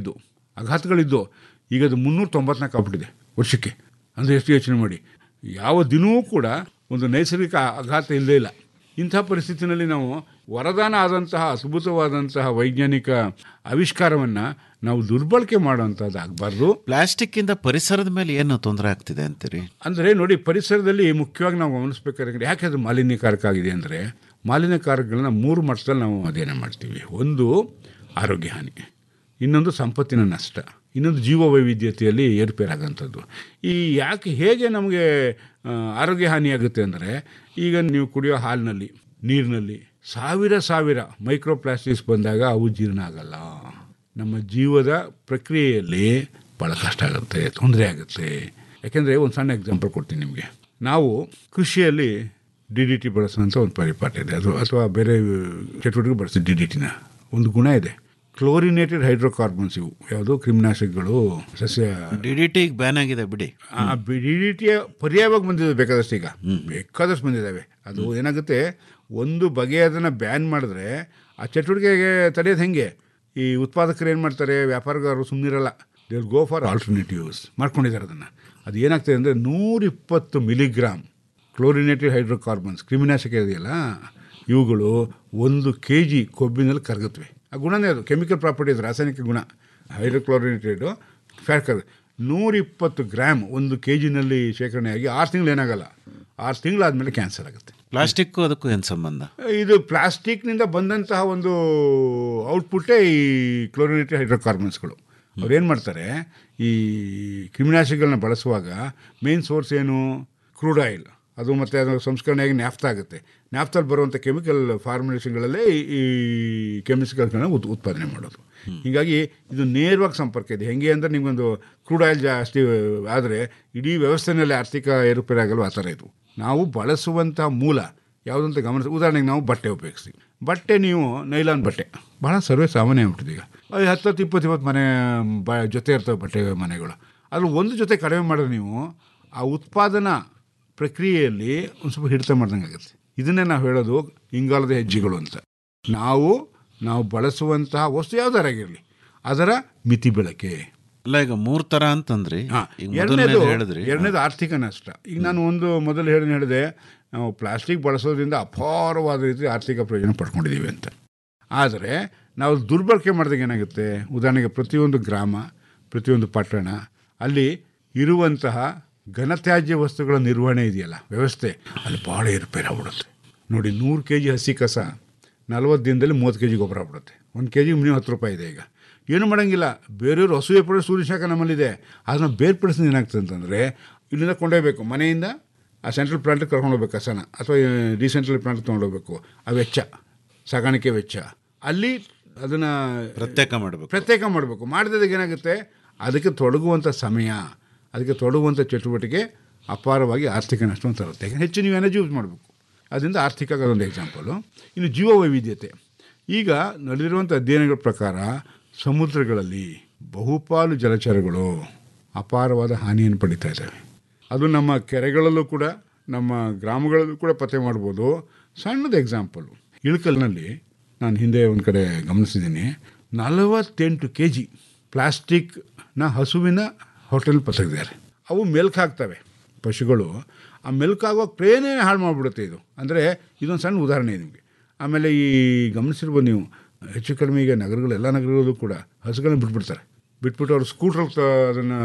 ಆಘಾತಗಳಿದ್ದು ಈಗ ಅದು ಮುನ್ನೂರ ತೊಂಬತ್ನಾಲ್ಕು ಆಗ್ಬಿಟ್ಟಿದೆ ವರ್ಷಕ್ಕೆ ಅಂದರೆ ಎಷ್ಟು ಯೋಚನೆ ಮಾಡಿ ಯಾವ ದಿನವೂ ಕೂಡ ಒಂದು ನೈಸರ್ಗಿಕ ಆಘಾತ ಇಲ್ಲದೇ ಇಲ್ಲ ಇಂಥ ಪರಿಸ್ಥಿತಿನಲ್ಲಿ ನಾವು ವರದಾನ ಆದಂತಹ ಅದ್ಭುತವಾದಂತಹ ವೈಜ್ಞಾನಿಕ ಆವಿಷ್ಕಾರವನ್ನು ನಾವು ದುರ್ಬಳಕೆ ಮಾಡುವಂಥದ್ದು ಆಗಬಾರ್ದು ಪ್ಲಾಸ್ಟಿಕ್ ಇಂದ ಪರಿಸರದ ಮೇಲೆ ಏನು ತೊಂದರೆ ಆಗ್ತಿದೆ ಅಂತೀರಿ ಅಂದರೆ ನೋಡಿ ಪರಿಸರದಲ್ಲಿ ಮುಖ್ಯವಾಗಿ ನಾವು ಗಮನಿಸಬೇಕಾದ್ರೆ ಯಾಕೆ ಅದು ಮಾಲಿನ್ಯಕಾರಕ ಆಗಿದೆ ಅಂದರೆ ಮಾಲಿನ್ಯಕಾರಕಗಳನ್ನ ಮೂರು ಮಟ್ಟದಲ್ಲಿ ನಾವು ಅಧ್ಯಯನ ಮಾಡ್ತೀವಿ ಒಂದು ಆರೋಗ್ಯ ಹಾನಿ ಇನ್ನೊಂದು ಸಂಪತ್ತಿನ ನಷ್ಟ ಇನ್ನೊಂದು ಜೀವ ವೈವಿಧ್ಯತೆಯಲ್ಲಿ ಏರುಪೇರಾಗಂಥದ್ದು ಈ ಯಾಕೆ ಹೇಗೆ ನಮಗೆ ಆ, ಆರೋಗ್ಯ ಹಾನಿಯಾಗುತ್ತೆ ಅಂದರೆ ಈಗ ನೀವು ಕುಡಿಯೋ ಹಾಲಿನಲ್ಲಿ ನೀರಿನಲ್ಲಿ ಸಾವಿರ ಸಾವಿರ ಮೈಕ್ರೋ ಪ್ಲಾಸ್ಟಿಕ್ಸ್ ಬಂದಾಗ ಅವು ಜೀರ್ಣ ಆಗಲ್ಲ ನಮ್ಮ ಜೀವದ ಪ್ರಕ್ರಿಯೆಯಲ್ಲಿ ಭಾಳ ಕಷ್ಟ ಆಗುತ್ತೆ ತೊಂದರೆ ಆಗುತ್ತೆ ಯಾಕೆಂದರೆ ಒಂದು ಸಣ್ಣ ಎಕ್ಸಾಂಪಲ್ ಕೊಡ್ತೀನಿ ನಿಮಗೆ ನಾವು ಕೃಷಿಯಲ್ಲಿ ಡಿ ಡಿ ಟಿ ಬಳಸೋಂಥ ಒಂದು ಪರಿಪಾಠ ಇದೆ ಅದು ಅಥವಾ ಬೇರೆ ಚಟುವಟಿಕೆ ಬಳಸಿ ಡಿ ಡಿ ಟಿನ ಒಂದು ಗುಣ ಇದೆ ಕ್ಲೋರಿನೇಟೆಡ್ ಹೈಡ್ರೋಕಾರ್ಬನ್ಸ್ ಇವು ಯಾವುದು ಕ್ರಿಮಿನಾಶಕಗಳು ಸಸ್ಯ ಡಿ ಡಿ ಟಿ ಬ್ಯಾನ್ ಆಗಿದೆ ಬಿಡಿ ಆ ಡಿ ಡಿ ಟಿಯ ಪರ್ಯಾಯವಾಗಿ ಬಂದಿದೆ ಬೇಕಾದಷ್ಟು ಈಗ ಬೇಕಾದಷ್ಟು ಬಂದಿದ್ದಾವೆ ಅದು ಏನಾಗುತ್ತೆ ಒಂದು ಬಗೆ ಅದನ್ನು ಬ್ಯಾನ್ ಮಾಡಿದ್ರೆ ಆ ಚಟುವಟಿಕೆಗೆ ತಡೆಯೋದು ಹೆಂಗೆ ಈ ಉತ್ಪಾದಕರು ಏನು ಮಾಡ್ತಾರೆ ವ್ಯಾಪಾರಗಾರರು ಸುಮ್ಮನಿರಲ್ಲ ದೇ ಗೋ ಫಾರ್ ಆಲ್ಟರ್ನೇಟಿವ್ಸ್ ಮಾಡ್ಕೊಂಡಿದ್ದಾರೆ ಅದನ್ನು ಅದು ಏನಾಗ್ತದೆ ಅಂದರೆ ನೂರಿಪ್ಪತ್ತು ಮಿಲಿಗ್ರಾಮ್ ಕ್ಲೋರಿನೇಟೆಡ್ ಹೈಡ್ರೋಕಾರ್ಬನ್ಸ್ ಕ್ರಿಮಿನಾಶಕ ಇದೆಯಲ್ಲ ಇವುಗಳು ಒಂದು ಕೆ ಜಿ ಕೊಬ್ಬಿನಲ್ಲಿ ಕರಗುತ್ತವೆ ಆ ಗುಣನೇ ಅದು ಕೆಮಿಕಲ್ ಪ್ರಾಪರ್ಟೀಸ್ ರಾಸಾಯನಿಕ ಗುಣ ಹೈಡ್ರೋಕ್ಲೋರಿನೇಟೆಡು ಫ್ಯಾಟ್ ಕರಗ ನೂರಿಪ್ಪತ್ತು ಗ್ರಾಮ್ ಒಂದು ಕೆ ಜಿನಲ್ಲಿ ಶೇಖರಣೆಯಾಗಿ ಆರು ತಿಂಗಳು ಏನಾಗಲ್ಲ ಆರು ತಿಂಗಳಾದಮೇಲೆ ಕ್ಯಾನ್ಸರ್ ಆಗುತ್ತೆ ಪ್ಲಾಸ್ಟಿಕ್ಕು ಅದಕ್ಕೂ ಏನು ಸಂಬಂಧ ಇದು ಪ್ಲಾಸ್ಟಿಕ್ನಿಂದ ಬಂದಂತಹ ಒಂದು ಔಟ್ಪುಟ್ಟೇ ಈ ಕ್ಲೋರಿನೇಟೆಡ್ ಹೈಡ್ರೋಕಾರ್ಬನ್ಸ್ಗಳು ಅವ್ರು ಏನು ಮಾಡ್ತಾರೆ ಈ ಕ್ರಿಮಿನಾಶಕಗಳನ್ನ ಬಳಸುವಾಗ ಮೇನ್ ಸೋರ್ಸ್ ಏನು ಕ್ರೂಡ್ ಆಯಿಲ್ ಅದು ಮತ್ತು ಅದು ಸಂಸ್ಕರಣೆಯಾಗಿ ನ್ಯಾಫ್ತಾ ಆಗುತ್ತೆ ನ್ಯಾಫ್ತಲ್ಲಿ ಬರುವಂಥ ಕೆಮಿಕಲ್ ಫಾರ್ಮುಲೇಷನ್ಗಳಲ್ಲೇ ಈ- ಈ ಕೆಮಿಕಲ್ಗಳನ್ನ ಉತ್ ಉತ್ಪಾದನೆ ಮಾಡೋದು ಹೀಗಾಗಿ ಇದು ನೇರವಾಗಿ ಸಂಪರ್ಕ ಇದೆ ಹೆಂಗೆ ಅಂದರೆ ನಿಮಗೊಂದು ಕ್ರೂಡ್ ಆಯಿಲ್ ಜಾಸ್ತಿ ಆದರೆ ಇಡೀ ವ್ಯವಸ್ಥೆನಲ್ಲಿ ಆರ್ಥಿಕ ಏರುಪೇರಾಗಲು ಆ ಥರ ಇದು ನಾವು ಬಳಸುವಂಥ ಮೂಲ ಯಾವುದಂತ ಗಮನಿಸ ಉದಾಹರಣೆಗೆ ನಾವು ಬಟ್ಟೆ ಉಪಯೋಗಿಸ್ತೀವಿ ಬಟ್ಟೆ ನೀವು ನೈಲಾನ್ ಬಟ್ಟೆ ಭಾಳ ಸರ್ವೇ ಸಾಮಾನ್ಯ ಆಗ್ಬಿಟ್ಟಿದೆ ಈಗ ಅದು ಹತ್ತತ್ತು ಇಪ್ಪತ್ತು ಇಪ್ಪತ್ತು ಮನೆ ಬ ಜೊತೆ ಇರ್ತವೆ ಬಟ್ಟೆ ಮನೆಗಳು ಅದ್ರ ಒಂದು ಜೊತೆ ಕಡಿಮೆ ಮಾಡಿದ್ರೆ ನೀವು ಆ ಉತ್ಪಾದನಾ ಪ್ರಕ್ರಿಯೆಯಲ್ಲಿ ಒಂದು ಸ್ವಲ್ಪ ಹಿಡಿತ ಮಾಡ್ದಂಗೆ ಆಗುತ್ತೆ ಇದನ್ನೇ ನಾವು ಹೇಳೋದು ಇಂಗಾಲದ ಹೆಜ್ಜೆಗಳು ಅಂತ ನಾವು ನಾವು ಬಳಸುವಂತಹ ವಸ್ತು ಯಾವ್ದಾರಾಗಿರಲಿ ಅದರ ಮಿತಿ ಬೆಳಕೆ ಅಲ್ಲ ಈಗ ಮೂರ್ ತರ ಅಂತಂದ್ರಿ ಹಾ, ಈಗ ಎರಡನೇದು ಮೊದಲನೇದು ಹೇಳಿದ್ರಿ ಎರಡನೇದು ಆರ್ಥಿಕ ನಷ್ಟ ಈಗ ನಾನು ಒಂದು ಮೊದಲು ಹೇಳಿ ಹೇಳಿದೆ ನಾವು ಪ್ಲಾಸ್ಟಿಕ್ ಬಳಸೋದ್ರಿಂದ ಅಪಾರವಾದ ರೀತಿ ಆರ್ಥಿಕ ಪ್ರಯೋಜನ ಪಡ್ಕೊಂಡಿದ್ದೀವಿ ಅಂತ ಆದರೆ ನಾವು ದುರ್ಬಳಕೆ ಮಾಡಿದಾಗ ಏನಾಗುತ್ತೆ ಉದಾಹರಣೆಗೆ ಪ್ರತಿಯೊಂದು ಗ್ರಾಮ ಪ್ರತಿಯೊಂದು ಪಟ್ಟಣ ಅಲ್ಲಿ ಇರುವಂತಹ ಘನತ್ಯಾಜ್ಯ ವಸ್ತುಗಳ ನಿರ್ವಹಣೆ ಇದೆಯಲ್ಲ ವ್ಯವಸ್ಥೆ ಅಲ್ಲಿ ಭಾಳ ಏರುಪೇರಾಗ್ಬಿಡುತ್ತೆ ನೋಡಿ ನೂರು ಕೆ ಜಿ ಹಸಿ ಕಸ ನಲ್ವತ್ತು ದಿನದಲ್ಲಿ ಮೂವತ್ತು ಕೆ ಜಿ ಗೊಬ್ಬರ ಆಗ್ಬಿಡುತ್ತೆ ಒಂದು ಕೆ ಜಿಗೆ ಮಿನಿಮಮ್ ಹತ್ತು ರೂಪಾಯಿ ಇದೆ ಈಗ ಏನು ಮಾಡೋಂಗಿಲ್ಲ ಬೇರೆಯವರು ಹಸುವೆ ಪಡೆ ಸೂರ್ಯಶಾಖ ನಮ್ಮಲ್ಲಿದೆ ಅದನ್ನ ಬೇರ್ಪಡಿಸಿದ ಏನಾಗ್ತದೆ ಅಂತಂದರೆ ಇಲ್ಲಿಂದ ಕೊಂಡೊಯ್ಬೇಕು ಮನೆಯಿಂದ ಆ ಸೆಂಟ್ರಲ್ ಪ್ಲಾಂಟಿಗೆ ಕರ್ಕೊಂಡು ಹೋಗ್ಬೇಕು ಕಸನ ಅಥವಾ ಡಿಸೆಂಟ್ರಲ್ ಪ್ಲಾಂಟ್ ತೊಗೊಂಡೋಗ್ಬೇಕು ಆ ವೆಚ್ಚ ಸಾಗಾಣಿಕೆ ವೆಚ್ಚ ಅಲ್ಲಿ ಅದನ್ನು ಪ್ರತ್ಯೇಕ ಮಾಡಬೇಕು ಪ್ರತ್ಯೇಕ ಮಾಡಬೇಕು ಮಾಡಿದಾಗ ಏನಾಗುತ್ತೆ ಅದಕ್ಕೆ ತೊಡಗುವಂಥ ಸಮಯ ಅದಕ್ಕೆ ತೊಡಗುವಂಥ ಚಟುವಟಿಕೆ ಅಪಾರವಾಗಿ ಆರ್ಥಿಕ ನಷ್ಟವನ್ನು ತರುತ್ತೆ ಯಾಕಂದ್ರೆ ಹೆಚ್ಚು ನೀವು ಎನರ್ಜಿ ಯೂಸ್ ಮಾಡಬೇಕು ಅದರಿಂದ ಆರ್ಥಿಕ ಅದೊಂದು ಎಕ್ಸಾಂಪಲು ಇನ್ನು ಜೀವ ವೈವಿಧ್ಯತೆ ಈಗ ನಡೆದಿರುವಂಥ ಅಧ್ಯಯನಗಳ ಪ್ರಕಾರ ಸಮುದ್ರಗಳಲ್ಲಿ ಬಹುಪಾಲು ಜಲಚರಗಳು ಅಪಾರವಾದ ಹಾನಿಯನ್ನು ಪಡಿತಾ ಇದ್ದಾವೆ ಅದು ನಮ್ಮ ಕೆರೆಗಳಲ್ಲೂ ಕೂಡ ನಮ್ಮ ಗ್ರಾಮಗಳಲ್ಲೂ ಕೂಡ ಪತ್ತೆ ಮಾಡ್ಬೋದು ಸಣ್ಣದು ಎಕ್ಸಾಂಪಲು ಇಳಕಲ್ನಲ್ಲಿ ನಾನು ಹಿಂದೆ ಒಂದು ಕಡೆ ಗಮನಿಸಿದ್ದೀನಿ ನಲವತ್ತೆಂಟು ಕೆ ಜಿ ಪ್ಲಾಸ್ಟಿಕ್ನ ಹಸುವಿನ ಹೋಟೆಲ್ ಪತ್ತಗಿದ್ದಾರೆ ಅವು ಮೆಲ್ಕ್ ಹಾಕ್ತವೆ ಪಶುಗಳು ಆ ಮೆಲ್ಕ್ ಆಗುವ ಟ್ರೇನೇ ಹಾಳು ಮಾಡಿಬಿಡುತ್ತೆ ಇದು ಅಂದರೆ ಇದೊಂದು ಸಣ್ಣ ಉದಾಹರಣೆ ನಿಮಗೆ ಆಮೇಲೆ ಈ ಗಮನಿಸಿರ್ಬೋದು ನೀವು ಹೆಚ್ಚು ಕಡಿಮೆ ಈಗ ನಗರಗಳು ಎಲ್ಲ ನಗರಗಳಲ್ಲೂ ಕೂಡ ಹಸುಗಳನ್ನ ಬಿಟ್ಬಿಡ್ತಾರೆ ಬಿಟ್ಬಿಟ್ಟು ಅವ್ರು ಸ್ಕೂಟ್ರ್ ಅದನ್ನು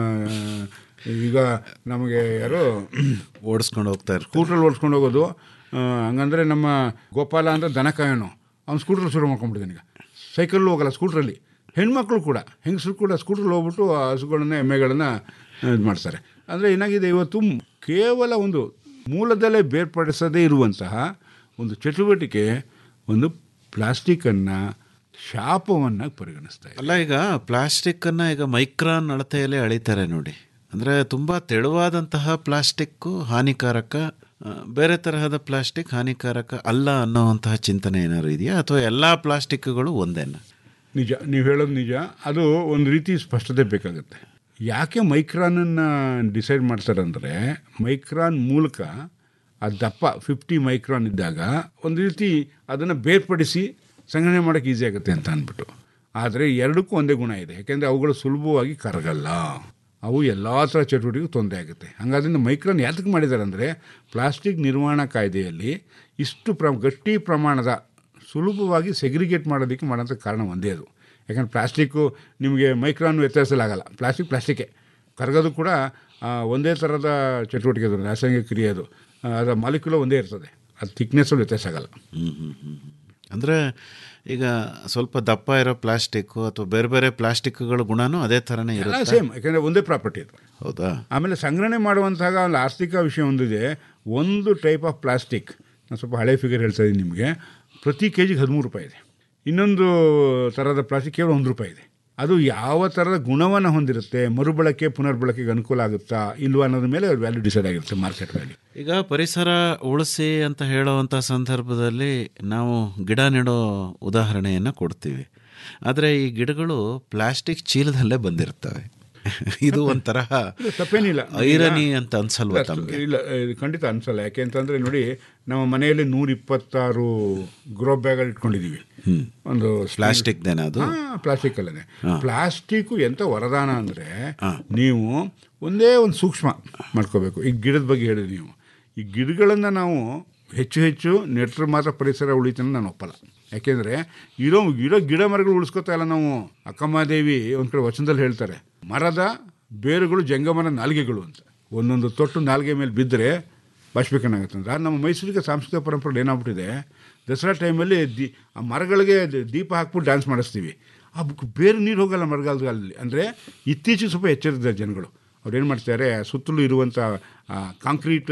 ಈಗ ನಮಗೆ ಯಾರೋ ಓಡಿಸ್ಕೊಂಡು ಹೋಗ್ತಾ ಇರ್ತಾರೆ ಸ್ಕೂಟ್ರಲ್ಲಿ ಓಡಿಸ್ಕೊಂಡು ಹೋಗೋದು ಆ, ಹಂಗಂದ್ರೆ ನಮ್ಮ ಗೋಪಾಲ ಅಂದರೆ ದನ ಕಾಯೋನು ಅವ್ನು ಸ್ಕೂಟ್ರಲ್ಲಿ ಶುರು ಮಾಡ್ಕೊಂಡ್ಬಿಟ್ಟಿದ್ದಾನೆ ಈಗ ಸೈಕಲ್ಲು ಹೋಗಲ್ಲ ಸ್ಕೂಟ್ರಲ್ಲಿ ಹೆಣ್ಮಕ್ಳು ಕೂಡ ಹೆಂಗಸರು ಕೂಡ ಸ್ಕೂಟ್ರಲ್ಲಿ ಹೋಗ್ಬಿಟ್ಟು ಆ ಹಸುಗಳನ್ನ ಎಮ್ಮೆಗಳನ್ನು ಇದು ಮಾಡ್ತಾರೆ ಅಂದರೆ ಏನಾಗಿದೆ ಇವತ್ತು ಮ್- ಕೇವಲ ಒಂದು ಮೂಲದಲ್ಲೇ ಬೇರ್ಪಡಿಸದೇ ಇರುವಂತಹ ಒಂದು ಚಟುವಟಿಕೆ ಒಂದು ಪ್ಲಾಸ್ಟಿಕ್ಕನ್ನು ಶಾಪವನ್ನು ಪರಿಗಣಿಸ್ತಾ ಇದೆ ಅಲ್ಲ ಈಗ ಪ್ಲಾಸ್ಟಿಕ್ ಅನ್ನ ಈಗ ಮೈಕ್ರಾನ್ ಅಳತೆಯಲ್ಲಿ ಅಳಿತಾರೆ ನೋಡಿ ಅಂದ್ರೆ ತುಂಬಾ ತೆಳುವಾದಂತಹ ಪ್ಲಾಸ್ಟಿಕ್ ಹಾನಿಕಾರಕ ಆ, ಬೇರೆ ತರಹದ ಪ್ಲಾಸ್ಟಿಕ್ ಹಾನಿಕಾರಕ ಅಲ್ಲ ಅನ್ನೋವಂತಹ ಚಿಂತನೆ ಏನಾದ್ರು ಇದೆಯಾ ಅಥವಾ ಎಲ್ಲಾ ಪ್ಲಾಸ್ಟಿಕ್ಗಳು ಒಂದೇನ ನಿಜ ನೀವು ಹೇಳೋದು ನಿಜ ಅದು ಒಂದು ರೀತಿ ಸ್ಪಷ್ಟತೆ ಬೇಕಾಗುತ್ತೆ ಯಾಕೆ ಮೈಕ್ರಾನನ್ನು ಡಿಸೈಡ್ ಮಾಡ್ತಾರೆ ಅಂದರೆ ಮೈಕ್ರಾನ್ ಮೂಲಕ ಆ ದಪ್ಪ ಫಿಫ್ಟಿ ಮೈಕ್ರಾನ್ ಇದ್ದಾಗ ಒಂದು ರೀತಿ ಅದನ್ನು ಬೇರ್ಪಡಿಸಿ ಸಂಗ್ರಹಣೆ ಮಾಡೋಕ್ಕೆ ಈಸಿ ಆಗುತ್ತೆ ಅಂತ ಅಂದ್ಬಿಟ್ಟು ಆದರೆ ಎರಡಕ್ಕೂ ಒಂದೇ ಗುಣ ಇದೆ ಯಾಕೆಂದರೆ ಅವುಗಳು ಸುಲಭವಾಗಿ ಕರಗಲ್ಲ ಅವು ಎಲ್ಲ ಥರ ಚಟುವಟಿಕೆಗೂ ತೊಂದರೆ ಆಗುತ್ತೆ ಹಾಗಾದ್ರಿಂದ ಮೈಕ್ರಾನ್ ಯಾತಕ್ಕೆ ಮಾಡಿದ್ದಾರೆ ಅಂದರೆ ಪ್ಲಾಸ್ಟಿಕ್ ನಿರ್ವಹಣಾ ಕಾಯ್ದೆಯಲ್ಲಿ ಇಷ್ಟು ಪ್ರ ಗಟ್ಟಿ ಪ್ರಮಾಣದ ಸುಲಭವಾಗಿ ಸೆಗ್ರಿಗೇಟ್ ಮಾಡೋದಕ್ಕೆ ಮಾಡೋಂಥ ಕಾರಣ ಒಂದೇ ಅದು ಯಾಕಂದ್ರೆ ಪ್ಲಾಸ್ಟಿಕ್ಕು ನಿಮಗೆ ಮೈಕ್ರಾನ್ ವ್ಯತ್ಯಾಸಲಾಗಲ್ಲ ಪ್ಲಾಸ್ಟಿಕ್ ಪ್ಲಾಸ್ಟಿಕ್ಕೇ ಕರಗೋದು ಕೂಡ ಆ, ಒಂದೇ ಥರದ ಚಟುವಟಿಕೆ ಅದು ರಾಸಾಯನಿಕ ಕ್ರಿಯೆ ಅದು ಆ, ಅದರ ಮಾಲಿಕ್ಯುಲ ಒಂದೇ ಇರ್ತದೆ ಅದು ಥಿಕ್ನೆಸ್ಸು ವ್ಯತ್ಯಾಸ ಆಗಲ್ಲ ಅಂದರೆ ಈಗ ಸ್ವಲ್ಪ ದಪ್ಪ ಇರೋ ಪ್ಲಾಸ್ಟಿಕ್ಕು ಅಥವಾ ಬೇರೆ ಬೇರೆ ಪ್ಲಾಸ್ಟಿಕ್ಗಳ ಗುಣನೂ ಅದೇ ಥರನೇ ಎಲ್ಲ ಇರುತ್ತೆ ಸೇಮ್ ಯಾಕೆಂದರೆ ಒಂದೇ ಪ್ರಾಪರ್ಟಿ ಅದು ಹೌದಾ ಆಮೇಲೆ ಸಂಗ್ರಹಣೆ ಮಾಡುವಂತಹ ಒಂದು ಆರ್ಥಿಕ ವಿಷಯ ಒಂದಿದೆ ಒಂದು ಟೈಪ್ ಆಫ್ ಪ್ಲಾಸ್ಟಿಕ್ ನಾನು ಸ್ವಲ್ಪ ಹಳೆ ಫಿಗರ್ ಹೇಳ್ತಾ ಇದ್ದೀನಿ ನಿಮಗೆ ಪ್ರತಿ ಕೆ ಜಿಗೆ ಹದಿಮೂರು ರೂಪಾಯಿ ಇದೆ ಇನ್ನೊಂದು ಥರದ ಪ್ಲಾಸ್ಟಿಕ್ ಕೇವಲ ಒಂದು ರೂಪಾಯಿ ಇದೆ ಅದು ಯಾವ ಥರದ ಗುಣವನ್ನು ಹೊಂದಿರುತ್ತೆ ಮರುಬಳಕೆ ಪುನರ್ಬಳಕೆಗೆ ಅನುಕೂಲ ಆಗುತ್ತಾ ಇಲ್ವಾ ಅನ್ನೋದ್ರ ಮೇಲೆ ವ್ಯಾಲ್ಯೂ ಡಿಸೈಡ್ ಆಗಿರುತ್ತೆ ಮಾರ್ಕೆಟ್ ವ್ಯಾಲ್ಯೂ ಈಗ ಪರಿಸರ ಉಳಿಸಿ ಅಂತ ಹೇಳುವಂಥ ಸಂದರ್ಭದಲ್ಲಿ ನಾವು ಗಿಡ ನೆಡೋ ಉದಾಹರಣೆಯನ್ನು ಕೊಡ್ತೀವಿ ಆದರೆ ಈ ಗಿಡಗಳು ಪ್ಲಾಸ್ಟಿಕ್ ಚೀಲದಲ್ಲೇ ಬಂದಿರ್ತವೆ ಇದು ಒಂಥರ ತಪ್ಪೇನಿಲ್ಲ ಐರನಿ ಅಂತ ಅನ್ಸಲ್ವಾ ತಮಗೆ ಇಲ್ಲ ಇದು ಖಂಡಿತ ಅನ್ಸಲ್ಲ ಯಾಕೆ ಅಂತಂದರೆ ನೋಡಿ ನಮ್ಮ ಮನೆಯಲ್ಲಿ ನೂರ ಇಪ್ಪತ್ತಾರು ಗ್ರೋ ಬ್ಯಾಗಲ್ಲಿ ಇಟ್ಕೊಂಡಿದ್ದೀವಿ ಒಂದು ಪ್ಲಾಸ್ಟಿಕ್ದೇನ ಅದು ಪ್ಲಾಸ್ಟಿಕ್ ಅಲ್ಲದೆ ಪ್ಲಾಸ್ಟಿಕ್ ಎಂತ ವರದಾನ ಅಂದರೆ ನೀವು ಒಂದೇ ಒಂದು ಸೂಕ್ಷ್ಮ ಮಾಡ್ಕೋಬೇಕು ಈ ಗಿಡದ ಬಗ್ಗೆ ಹೇಳಿದ್ರಿ ನೀವು ಈ ಗಿಡಗಳನ್ನು ನಾವು ಹೆಚ್ಚು ಹೆಚ್ಚು ನೆಟ್ಟರೆ ಮಾತ್ರ ಪರಿಸರ ಉಳಿತಾನೆ ನಾನು ಒಪ್ಪಲ್ಲ ಯಾಕೆಂದರೆ ಇರೋ ಇರೋ ಗಿಡ ಮರಗಳು ಉಳಿಸ್ಕೊತಾ ಇಲ್ಲ ನಾವು ಅಕ್ಕಮಹಾದೇವಿ ಒಂದು ಕಡೆ ವಚನದಲ್ಲಿ ಹೇಳ್ತಾರೆ ಮರದ ಬೇರುಗಳು ಜಂಗಮನ ನಾಲಿಗೆಗಳು ಅಂತ ಒಂದೊಂದು ತೊಟ್ಟು ನಾಲಿಗೆ ಮೇಲೆ ಬಿದ್ದರೆ ಬಾಷ್ಪೀಕರಣ ಆಗುತ್ತೆ ಅಂದ್ರೆ ನಮ್ಮ ಮೈಸೂರಿಗೆ ಸಾಂಸ್ಕೃತಿಕ ಪರಂಪರೆ ಏನಾಗ್ಬಿಟ್ಟಿದೆ ದಸರಾ ಟೈಮಲ್ಲಿ ದಿ ಆ ಮರಗಳಿಗೆ ದ- ದೀಪ ಹಾಕ್ಬಿಟ್ಟು ಡ್ಯಾನ್ಸ್ ಮಾಡಿಸ್ತೀವಿ ಆ ಬುಕ್ ಬೇರೆ ನೀರು ಹೋಗಲ್ಲ ಮರಗಾಲದಲ್ಲಿ ಅಂದರೆ ಇತ್ತೀಚೆಗೆ ಸ್ವಲ್ಪ ಎಚ್ಚರಿದ್ದಾರೆ ಜನಗಳು ಅವ್ರು ಏನು ಮಾಡ್ತಾರೆ ಆ ಸುತ್ತಲೂ ಇರುವಂಥ ಕಾಂಕ್ರೀಟ್